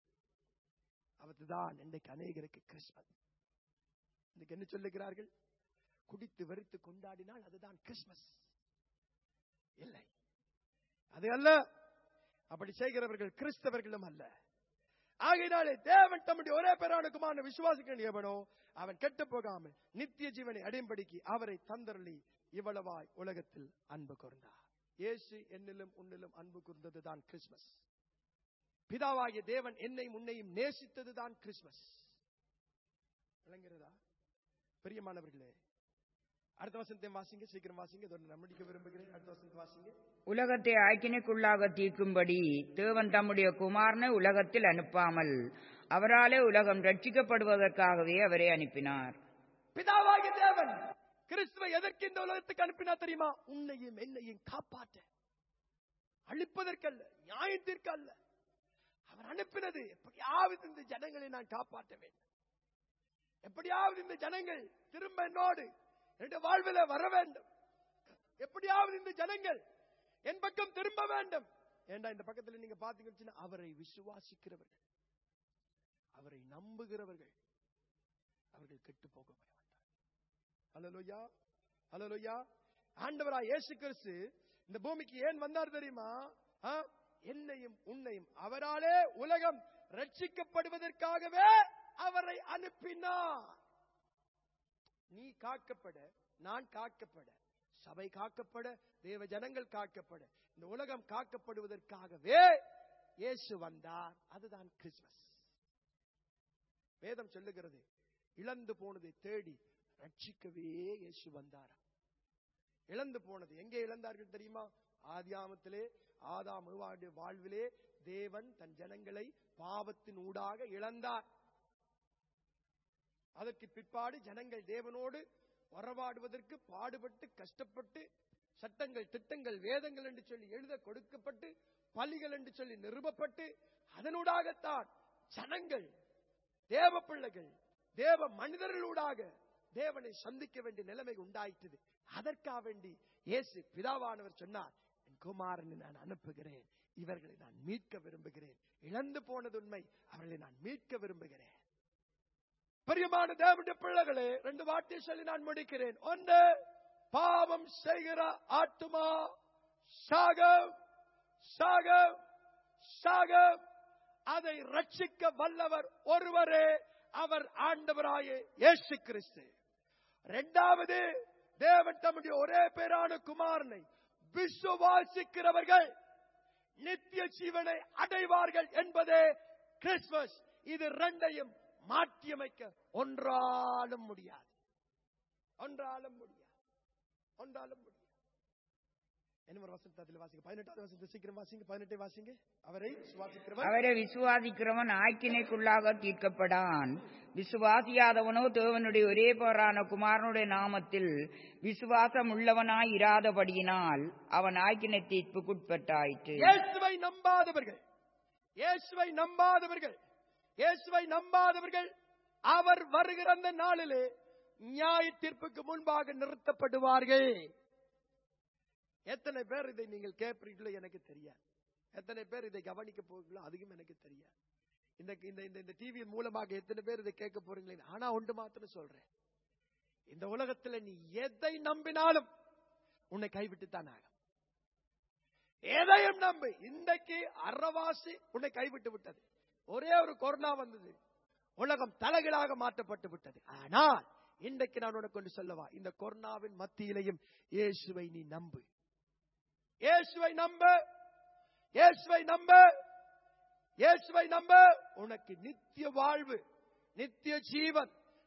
அவர்தான் இன்றைக்கு அநேகருக்கு கிறிஸ்துமஸ் இன்னைக்கு என்ன சொல்லுகிறார்கள் குடித்து வெறித்து கொண்டாடினால் அதுதான் கிறிஸ்துமஸ் இல்லை அது அல்ல அப்படி செய்கிறவர்கள் கிறிஸ்தவர்களும் அல்ல ஆகையினாலே தேவன் தம்முடைய ஒரே பேரானுக்குமான விசுவாசிகள் எவனோ அவன் கெட்டு போகாமல் நித்திய ஜீவனை அடையும்படிக்கு அவரை தந்தருளி இவ்வளவாய் உலகத்தில் அன்பு கூர்ந்தார் இயேசு என்னிலும் உன்னிலும் அன்பு கூர்ந்ததுதான் கிறிஸ்துமஸ் பிதாவாகிய தேவன் என்னை முன்னையும் நேசித்ததுதான் கிறிஸ்துமஸ் விளங்குகிறதா பிரியமானவர்களே அடுத்த வசனத்தை வாசிங்க சீக்கிரம் வாசிங்க இதோட நான் முடிக்க விரும்புகிறேன் அடுத்த வசனத்தை வாசிங்க உலகத்தை ஆக்கினைக்குள்ளாக தீர்க்கும்படி தேவன் தம்முடைய குமாரனை உலகத்தில் அனுப்பாமல் அவராலே உலகம் ரட்சிக்கப்படுவதற்காகவே அவரை அனுப்பினார் பிதாவாகிய தேவன் கிறிஸ்துவை எதற்கு இந்த உலகத்துக்கு அனுப்பினா தெரியுமா உன்னையும் என்னையும் காப்பாற்ற அழிப்பதற்கல்ல நியாயத்திற்கு அல்ல அவர் அனுப்பினது எப்படியாவது இந்த ஜனங்களை நான் காப்பாற்ற வேண்டும் எப்படியாவது இந்த ஜனங்கள் திரும்ப என்னோடு என்னுடைய வாழ்வில வர வேண்டும் எப்படியாவது இந்த ஜனங்கள் என் பக்கம் திரும்ப வேண்டும் ஏண்டா இந்த பக்கத்துல நீங்க பாத்தீங்கன்னா அவரை விசுவாசிக்கிறவர்கள் அவரை நம்புகிறவர்கள் அவர்கள் கெட்டு போக மாட்டார் ஹalleluya ஹalleluya ஆண்டவரா இயேசு கிறிஸ்து இந்த பூமிக்கு ஏன் வந்தார் தெரியுமா ஆ? என்னையும் உன்னையும் அவராலே உலகம் ரட்சிக்கப்படுவதற்காகவே அவரை அனுப்பினார் நீ காக்கப்பட நான் காக்கப்பட சபை காக்கப்பட தேவ ஜனங்கள் காக்கப்பட இந்த உலகம் காக்கப்படுவதற்காகவே இயேசு வந்தார் அதுதான் கிறிஸ்துமஸ் வேதம் சொல்லுகிறது இழந்து போனதை தேடி ரட்சிக்கவே இயேசு வந்தாராம் இழந்து போனது எங்கே இழந்தார்கள் தெரியுமா ஆதியாமத்திலே ஆதாம் ஏவாளுடைய வாழ்விலே தேவன் தன் ஜனங்களை பாவத்தின் ஊடாக இழந்தார் அதற்கு பிற்பாடு ஜனங்கள் தேவனோடு உறவாடுவதற்கு பாடுபட்டு கஷ்டப்பட்டு சட்டங்கள் திட்டங்கள் வேதங்கள் என்று சொல்லி எழுத கொடுக்கப்பட்டு பலிகள் என்று சொல்லி நிறுவப்பட்டு அதனூடாகத்தான் ஜனங்கள் தேவ பிள்ளைகள் தேவ மனிதர்களூடாக தேவனை சந்திக்க வேண்டிய நிலைமை உண்டாயிட்டது அதற்காக வேண்டி இயேசு பிதாவானவர் சொன்னார் என் குமாரனை நான் அனுப்புகிறேன் இவர்களை நான் மீட்க விரும்புகிறேன் இழந்து போனது உண்மை அவர்களை நான் மீட்க விரும்புகிறேன் பிரியமான தேவனுடைய பிள்ளைகளே ரெண்டு வார்த்தை சொல்லி நான் முடிக்கிறேன் ஒன்று பாவம் செய்கிற ஆத்துமா சாகம் சாகம் சாகம் அதை ரட்சிக்க வல்லவர் ஒருவரே அவர் ஆண்டவராய இயேசு கிறிஸ்து இரண்டாவது தேவன் தம்முடைய ஒரே பேரான குமாரனை விசுவாசிக்கிறவர்கள் நித்திய ஜீவனை அடைவார்கள் என்பதே கிறிஸ்துமஸ் இது ரெண்டையும் மாற்றியமைக்க ஒன்றாலும் முடியாது ஒன்றாலும் முடியாது ஒன்றாலும் முடியாது என்ன ஒரு வசனத்தை அதில் வாசிங்க பதினெட்டாவது வசனத்தை சீக்கிரம் வாசிங்க பதினெட்டை வாசிங்க அவரை சுவாசிக்கிறவர் அவரை விசுவாசிக்கிறவன் ஆக்கினைக்குள்ளாக தீர்க்கப்படான் விசுவாசியாதவனோ தேவனுடைய ஒரே போரான குமாரனுடைய நாமத்தில் விசுவாசம் உள்ளவனாய் இராதபடியினால் அவன் ஆக்கினை தீர்ப்புக்குட்பட்டாயிற்று இயேசுவை நம்பாதவர்கள் இயேசுவை நம்பாதவர்கள் இயேசுவை நம்பாதவர்கள் அவர் வருகிற அந்த நாளிலே நியாய தீர்ப்புக்கு முன்பாக நிறுத்தப்படுவார்கள் எத்தனை பேர் இதை நீங்கள் கேட்பீர்களோ எனக்கு தெரியாது எத்தனை பேர் இதை கவனிக்க போகிறீங்களோ அதுவும் எனக்கு தெரியாது இந்த இந்த இந்த இந்த டிவி மூலமாக எத்தனை பேர் இதை கேட்க போறீங்களே ஆனா ஒன்று மாத்திரம் சொல்றேன் இந்த உலகத்துல நீ எதை நம்பினாலும் உன்னை கைவிட்டு தான் ஆகும் எதையும் நம்பு இன்றைக்கு அறவாசி உன்னை கைவிட்டு விட்டது ஒரே ஒரு கொரோனா வந்தது உலகம் தலைகளாக மாற்றப்பட்டு விட்டது ஆனால் இன்றைக்கு நான் உனக்கு கொண்டு சொல்லவா இந்த கொரோனாவின் மத்தியிலையும் இயேசுவை நீ நம்பு இயேசுவை நம்பு இயேசுவை நம்பு இயேசுவை நம்ப உனக்கு நித்திய வாழ்வு நித்திய ஜீவன்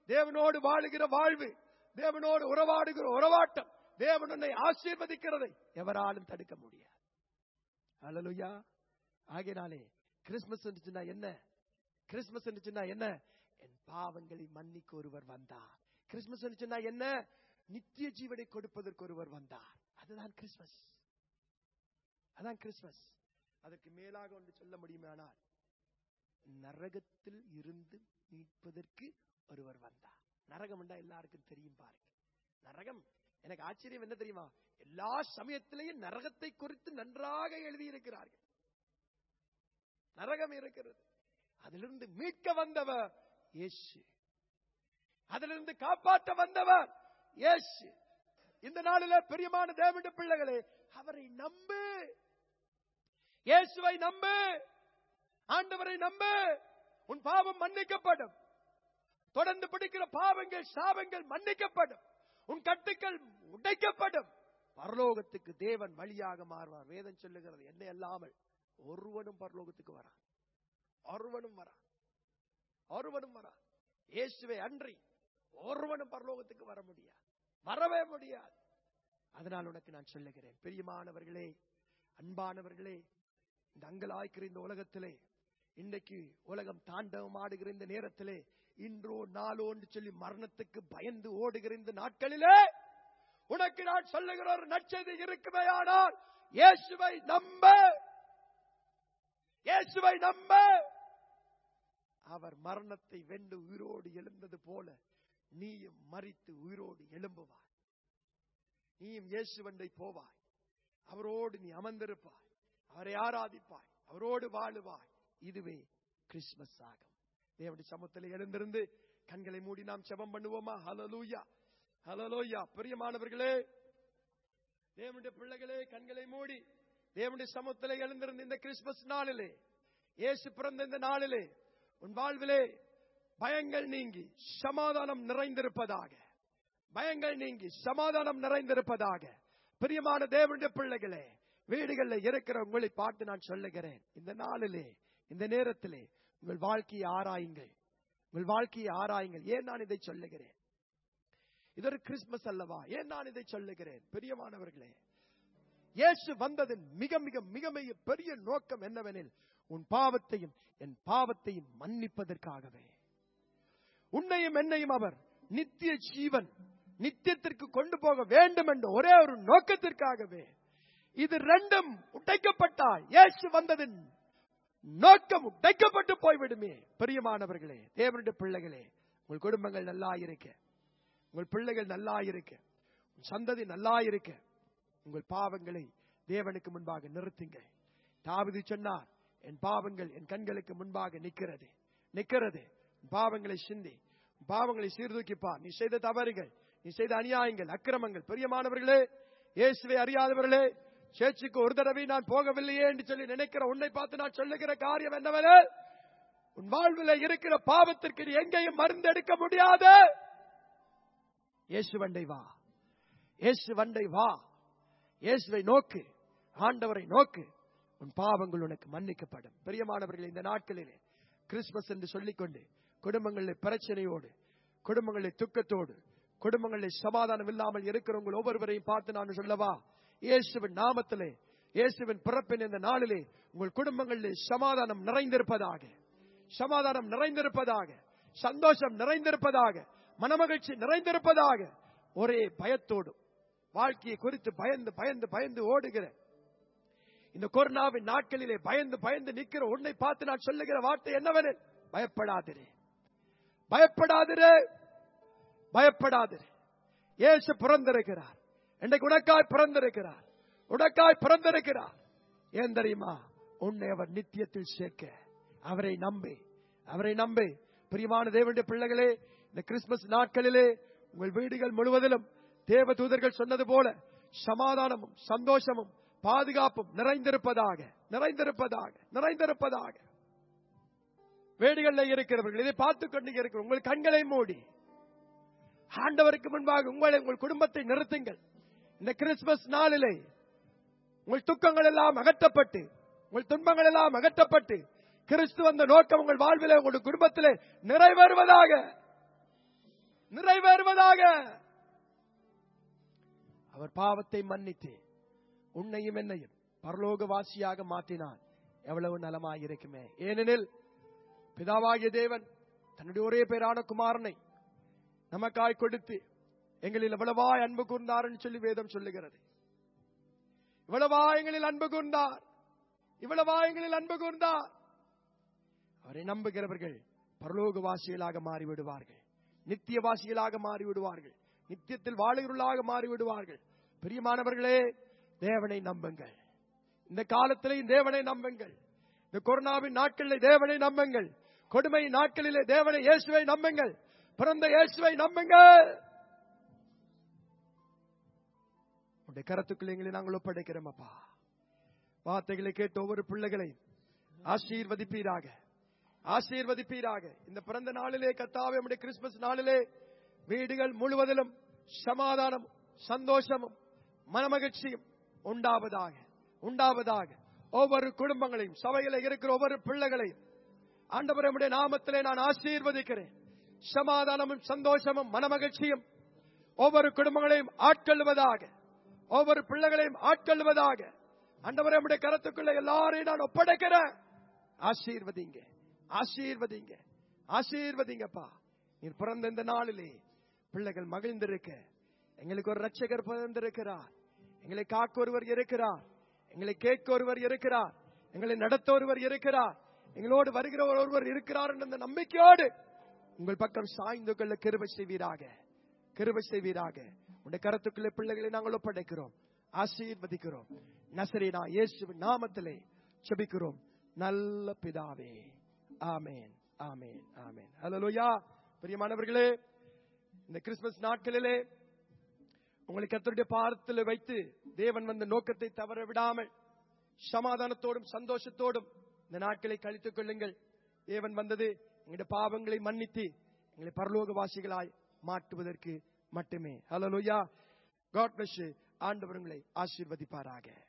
தேவனோடு வாழுகிற வாழ்வு தேவனோடு உறவாடுகிற உறவாட்டம் தேவன் உன்னை ஆசீர்வதிக்கிறதை எவராலும் தடுக்க முடியாது அல்லலுயா ஆகையினாலே கிறிஸ்துமஸ் இருந்துச்சுன்னா என்ன கிறிஸ்துமஸ் இருந்துச்சுன்னா என்ன என் பாவங்களை மன்னிக்க ஒருவர் வந்தார் கிறிஸ்துமஸ் இருந்துச்சுன்னா என்ன நித்திய ஜீவனை கொடுப்பதற்கு ஒருவர் வந்தார் அதுதான் கிறிஸ்துமஸ் அதான் கிறிஸ்துமஸ் அதற்கு மேலாக ஒன்று சொல்ல முடியுமானால் நரகத்தில் இருந்து மீட்பதற்கு ஒருவர் வந்தார் நரகம் என்றா எல்லாருக்கும் தெரியும் பாருங்க நரகம் எனக்கு ஆச்சரியம் என்ன தெரியுமா எல்லா சமயத்திலேயும் நரகத்தை குறித்து நன்றாக எழுதியிருக்கிறார்கள் நரகம் இருக்கிறது அதிலிருந்து மீட்க வந்தவர் இயேசு அதிலிருந்து காப்பாற்ற வந்தவர் இயேசு இந்த நாளில பிரியமான தேவனுடைய பிள்ளைகளே அவரை நம்பு இயேசுவை நம்பு ஆண்டவரை நம்பு உன் பாவம் மன்னிக்கப்படும் தொடர்ந்து பிடிக்கிற பாவங்கள் சாபங்கள் மன்னிக்கப்படும் உன் கட்டுக்கள் உடைக்கப்படும் பரலோகத்துக்கு தேவன் வழியாக மாறுவார் வேதம் சொல்லுகிறது என்ன அல்லாமல் ஒருவனும் பரலோகத்துக்கு வரான் ஒருவனும் வரான் ஒருவனும் வரான் இயேசுவை அன்றி ஒருவனும் பரலோகத்துக்கு வர முடியாது வரவே முடியாது அதனால் உனக்கு நான் சொல்லுகிறேன் பிரியமானவர்களே அன்பானவர்களே இந்த அங்கலாய்க்கிற இந்த உலகத்திலே இன்னைக்கு உலகம் தாண்டவம் ஆடுகிற இந்த நேரத்திலே இன்றோ நாளோ என்று சொல்லி மரணத்துக்கு பயந்து ஓடுகிற இந்த நாட்களிலே உனக்கு நான் சொல்லுகிற ஒரு நற்செய்தி இருக்குமே ஆனால் இயேசுவை நம்ப இயேசுவை நம்ப அவர் மரணத்தை வென்று உயிரோடு எழுந்தது போல நீயும் மறித்து உயிரோடு எழும்புவாய் நீயும் இயேசுவண்டை போவாய் அவரோடு நீ அமர்ந்திருப்பாய் அவரை ஆராதிப்பாய் அவரோடு வாழுவாய் இதுவே கிறிஸ்துமஸ் ஆகும் தேவனுடைய சமூகத்தில் எழுந்திருந்து கண்களை மூடி நாம் செபம் பண்ணுவோமா ஹலலூயா ஹலலோயா பிரியமானவர்களே தேவனுடைய பிள்ளைகளே கண்களை மூடி தேவனுடைய சமூகத்தில் எழுந்திருந்த இந்த கிறிஸ்துமஸ் நாளிலே இயேசு பிறந்த இந்த நாளிலே உன் வாழ்விலே பயங்கள் நீங்கி சமாதானம் நிறைந்திருப்பதாக பயங்கள் நீங்கி சமாதானம் நிறைந்திருப்பதாக பிரியமான தேவனுடைய பிள்ளைகளே வீடுகளில் இருக்கிற உங்களை பார்த்து நான் சொல்லுகிறேன் இந்த நாளிலே இந்த நேரத்திலே உங்கள் வாழ்க்கையை ஆராயுங்கள் உங்கள் வாழ்க்கையை ஆராயுங்கள் ஏன் நான் இதை சொல்லுகிறேன் இது ஒரு கிறிஸ்துமஸ் அல்லவா ஏன் நான் இதை சொல்லுகிறேன் பிரியமானவர்களே இயேசு வந்ததின் மிக மிக மிக மிக பெரிய நோக்கம் என்னவெனில் உன் பாவத்தையும் என் பாவத்தையும் மன்னிப்பதற்காகவே உன்னையும் என்னையும் அவர் நித்திய ஜீவன் நித்தியத்திற்கு கொண்டு போக வேண்டும் என்ற ஒரே ஒரு நோக்கத்திற்காகவே இது ரெண்டும் உடைக்கப்பட்டால் இயேசு வந்ததின் நோக்கம் உடைக்கப்பட்டு போய்விடுமே பிரியமானவர்களே தேவனுடைய பிள்ளைகளே உங்கள் குடும்பங்கள் நல்லா இருக்க உங்கள் பிள்ளைகள் நல்லா இருக்க உன் சந்ததி நல்லா இருக்க உங்கள் பாவங்களை தேவனுக்கு முன்பாக நிறுத்துங்க தாவிது சொன்னார் என் பாவங்கள் என் கண்களுக்கு முன்பாக நிற்கிறது நிற்கிறது பாவங்களை சிந்தி பாவங்களை சீர்தூக்கிப்பா நீ செய்த தவறுகள் நீ செய்த அநியாயங்கள் அக்கிரமங்கள் பிரியமானவர்களே இயேசுவை அறியாதவர்களே சேர்ச்சுக்கு ஒரு தடவை நான் போகவில்லையே என்று சொல்லி நினைக்கிற உன்னை பார்த்து நான் சொல்லுகிற காரியம் என்னவெனில் உன் வாழ்வில் இருக்கிற பாவத்திற்கு நீ எங்கேயும் மருந்து எடுக்க முடியாது இயேசு வண்டை வா இயேசு வண்டை வா இயேசுவை நோக்கு ஆண்டவரை நோக்கு உன் பாவங்கள் உனக்கு மன்னிக்கப்படும் பிரியமானவர்கள் இந்த நாட்களிலே கிறிஸ்துமஸ் என்று சொல்லிக்கொண்டு குடும்பங்களில் பிரச்சனையோடு குடும்பங்களில் துக்கத்தோடு குடும்பங்களில் சமாதானம் இல்லாமல் இருக்கிறவங்க ஒவ்வொருவரையும் பார்த்து நான் சொல்லவா இயேசுவின் நாமத்திலே இயேசுவின் பிறப்பின் இந்த நாளிலே உங்கள் குடும்பங்களில் சமாதானம் நிறைந்திருப்பதாக சமாதானம் நிறைந்திருப்பதாக சந்தோஷம் நிறைந்திருப்பதாக மனமகிழ்ச்சி நிறைந்திருப்பதாக ஒரே பயத்தோடும் வாழ்க்கையை குறித்து பயந்து பயந்து பயந்து ஓடுகிற இந்த கொரோனாவின் நாட்களிலே பயந்து பயந்து நிற்கிற உன்னை பார்த்து நான் சொல்லுகிற வார்த்தை என்னவெனில் பயப்படாதிரே பயப்படாதிரே பயப்படாதிரே இயேசு பிறந்திருக்கிறார் இன்றைக்கு உனக்காய் பிறந்திருக்கிறார் உனக்காய் பிறந்திருக்கிறார் ஏன் தெரியுமா உன்னை அவர் நித்தியத்தில் சேர்க்க அவரை நம்பி அவரை நம்பி பிரியமான தேவனுடைய பிள்ளைகளே இந்த கிறிஸ்துமஸ் நாட்களிலே உங்கள் வீடுகள் முழுவதிலும் தேவ தூதர்கள் சொன்னது போல சமாதானமும் சந்தோஷமும் பாதுகாப்பும் நிறைந்திருப்பதாக நிறைந்திருப்பதாக நிறைந்திருப்பதாக வீடுகளில் இருக்கிறவர்கள் இதை பார்த்துக் கொண்டு இருக்கிற உங்கள் கண்களை மூடி ஆண்டவருக்கு முன்பாக உங்களை உங்கள் குடும்பத்தை நிறுத்துங்கள் இந்த கிறிஸ்துமஸ் நாளிலே உங்கள் துக்கங்கள் எல்லாம் அகற்றப்பட்டு உங்கள் துன்பங்கள் எல்லாம் அகற்றப்பட்டு கிறிஸ்து வந்த நோக்கம் உங்கள் வாழ்விலே உங்கள் குடும்பத்திலே நிறைவேறுவதாக நிறைவேறுவதாக அவர் பாவத்தை மன்னித்து உன்னையும் என்னையும் பரலோகவாசியாக மாற்றினார் எவ்வளவு நலமாயிருக்குமே ஏனெனில் பிதாவாகிய தேவன் தன்னுடைய ஒரே பேரான குமாரனை நமக்காய் கொடுத்து எங்களில் எவ்வளவாய் அன்பு கூர்ந்தார் என்று சொல்லி வேதம் சொல்லுகிறது இவ்வளவா எங்களில் அன்பு கூர்ந்தார் இவ்வளவா எங்களில் அன்பு கூர்ந்தார் அவரை நம்புகிறவர்கள் பரலோகவாசிகளாக மாறிவிடுவார்கள் நித்தியவாசிகளாக மாறிவிடுவார்கள் நித்தியத்தில் வாழுகிறவர்களாக மாறிவிடுவார்கள் பிரியமானவர்களே தேவனை நம்புங்கள் இந்த காலத்திலே தேவனை நம்புங்கள் இந்த கொரோனாவின் நாட்களிலே தேவனை நம்புங்கள் கொடுமை நாட்களிலே தேவனை இயேசுவை நம்புங்கள் பிறந்த இயேசுவை நம்புங்கள் உடைய கரத்துக்குள்ள எங்களை நாங்கள் ஒப்படைக்கிறோம் அப்பா வார்த்தைகளை கேட்ட ஒவ்வொரு பிள்ளைகளை ஆசீர்வதிப்பீராக ஆசீர்வதிப்பீராக இந்த பிறந்த நாளிலே கத்தாவே நம்முடைய கிறிஸ்துமஸ் நாளிலே வீடுகள் முழுவதிலும் சமாதானம் சந்தோஷமும் மனமகிழ்ச்சியும் உண்டாவதாக உண்டாவதாக ஒவ்வொரு குடும்பங்களையும் சபையில இருக்கிற ஒவ்வொரு பிள்ளைகளையும் ஆண்டவர் நம்முடைய நாமத்திலே நான் ஆசீர்வதிக்கிறேன் சமாதானமும் சந்தோஷமும் மனமகிழ்ச்சியும் ஒவ்வொரு குடும்பங்களையும் ஆட்கொள்வதாக ஒவ்வொரு பிள்ளைகளையும் ஆட்கொள்வதாக ஆண்டவர் நம்முடைய கரத்துக்குள்ள எல்லாரையும் நான் ஒப்படைக்கிறேன் ஆசீர்வதிங்க ஆசீர்வதிங்க ஆசீர்வதிங்கப்பா நீர் பிறந்த இந்த நாளிலே பிள்ளைகள் மகிழ்ந்திருக்க எங்களுக்கு ஒரு ரட்சகர் பிறந்திருக்கிறார் எங்களை காக்க ஒருவர் இருக்கிறார் எங்களை கேட்க ஒருவர் இருக்கிறார் எங்களை நடத்த ஒருவர் இருக்கிறார் எங்களோடு வருகிற ஒருவர் இருக்கிறார் என்ற அந்த நம்பிக்கையோடு உங்கள் பக்கம் சாய்ந்து கொள்ள கிருபை செய்வீராக கிருபை செய்வீராக உடைய கரத்துக்குள்ளே பிள்ளைகளை நாங்கள் ஒப்படைக்கிறோம் ஆசீர்வதிக்கிறோம் நசரீனா இயேசுவின் நாமத்திலே செபிக்கிறோம் நல்ல பிதாவே ஆமேன் ஆமேன் ஆமேன் ஹalleluya பிரியமானவர்களே இந்த கிறிஸ்துமஸ் நாட்களிலே உங்களை கர்த்தருடைய பாதத்தில் வைத்து தேவன் வந்த நோக்கத்தை தவற விடாமல் சமாதானத்தோடும் சந்தோஷத்தோடும் இந்த நாட்களை கழித்துக் கொள்ளுங்கள் தேவன் வந்தது எங்களுடைய பாவங்களை மன்னித்து எங்களை பரலோகவாசிகளாய் மாற்றுவதற்கு மட்டுமே ஹalleluya காட் bless you ஆண்டவர் உங்களை ஆசீர்வதிப்பாராக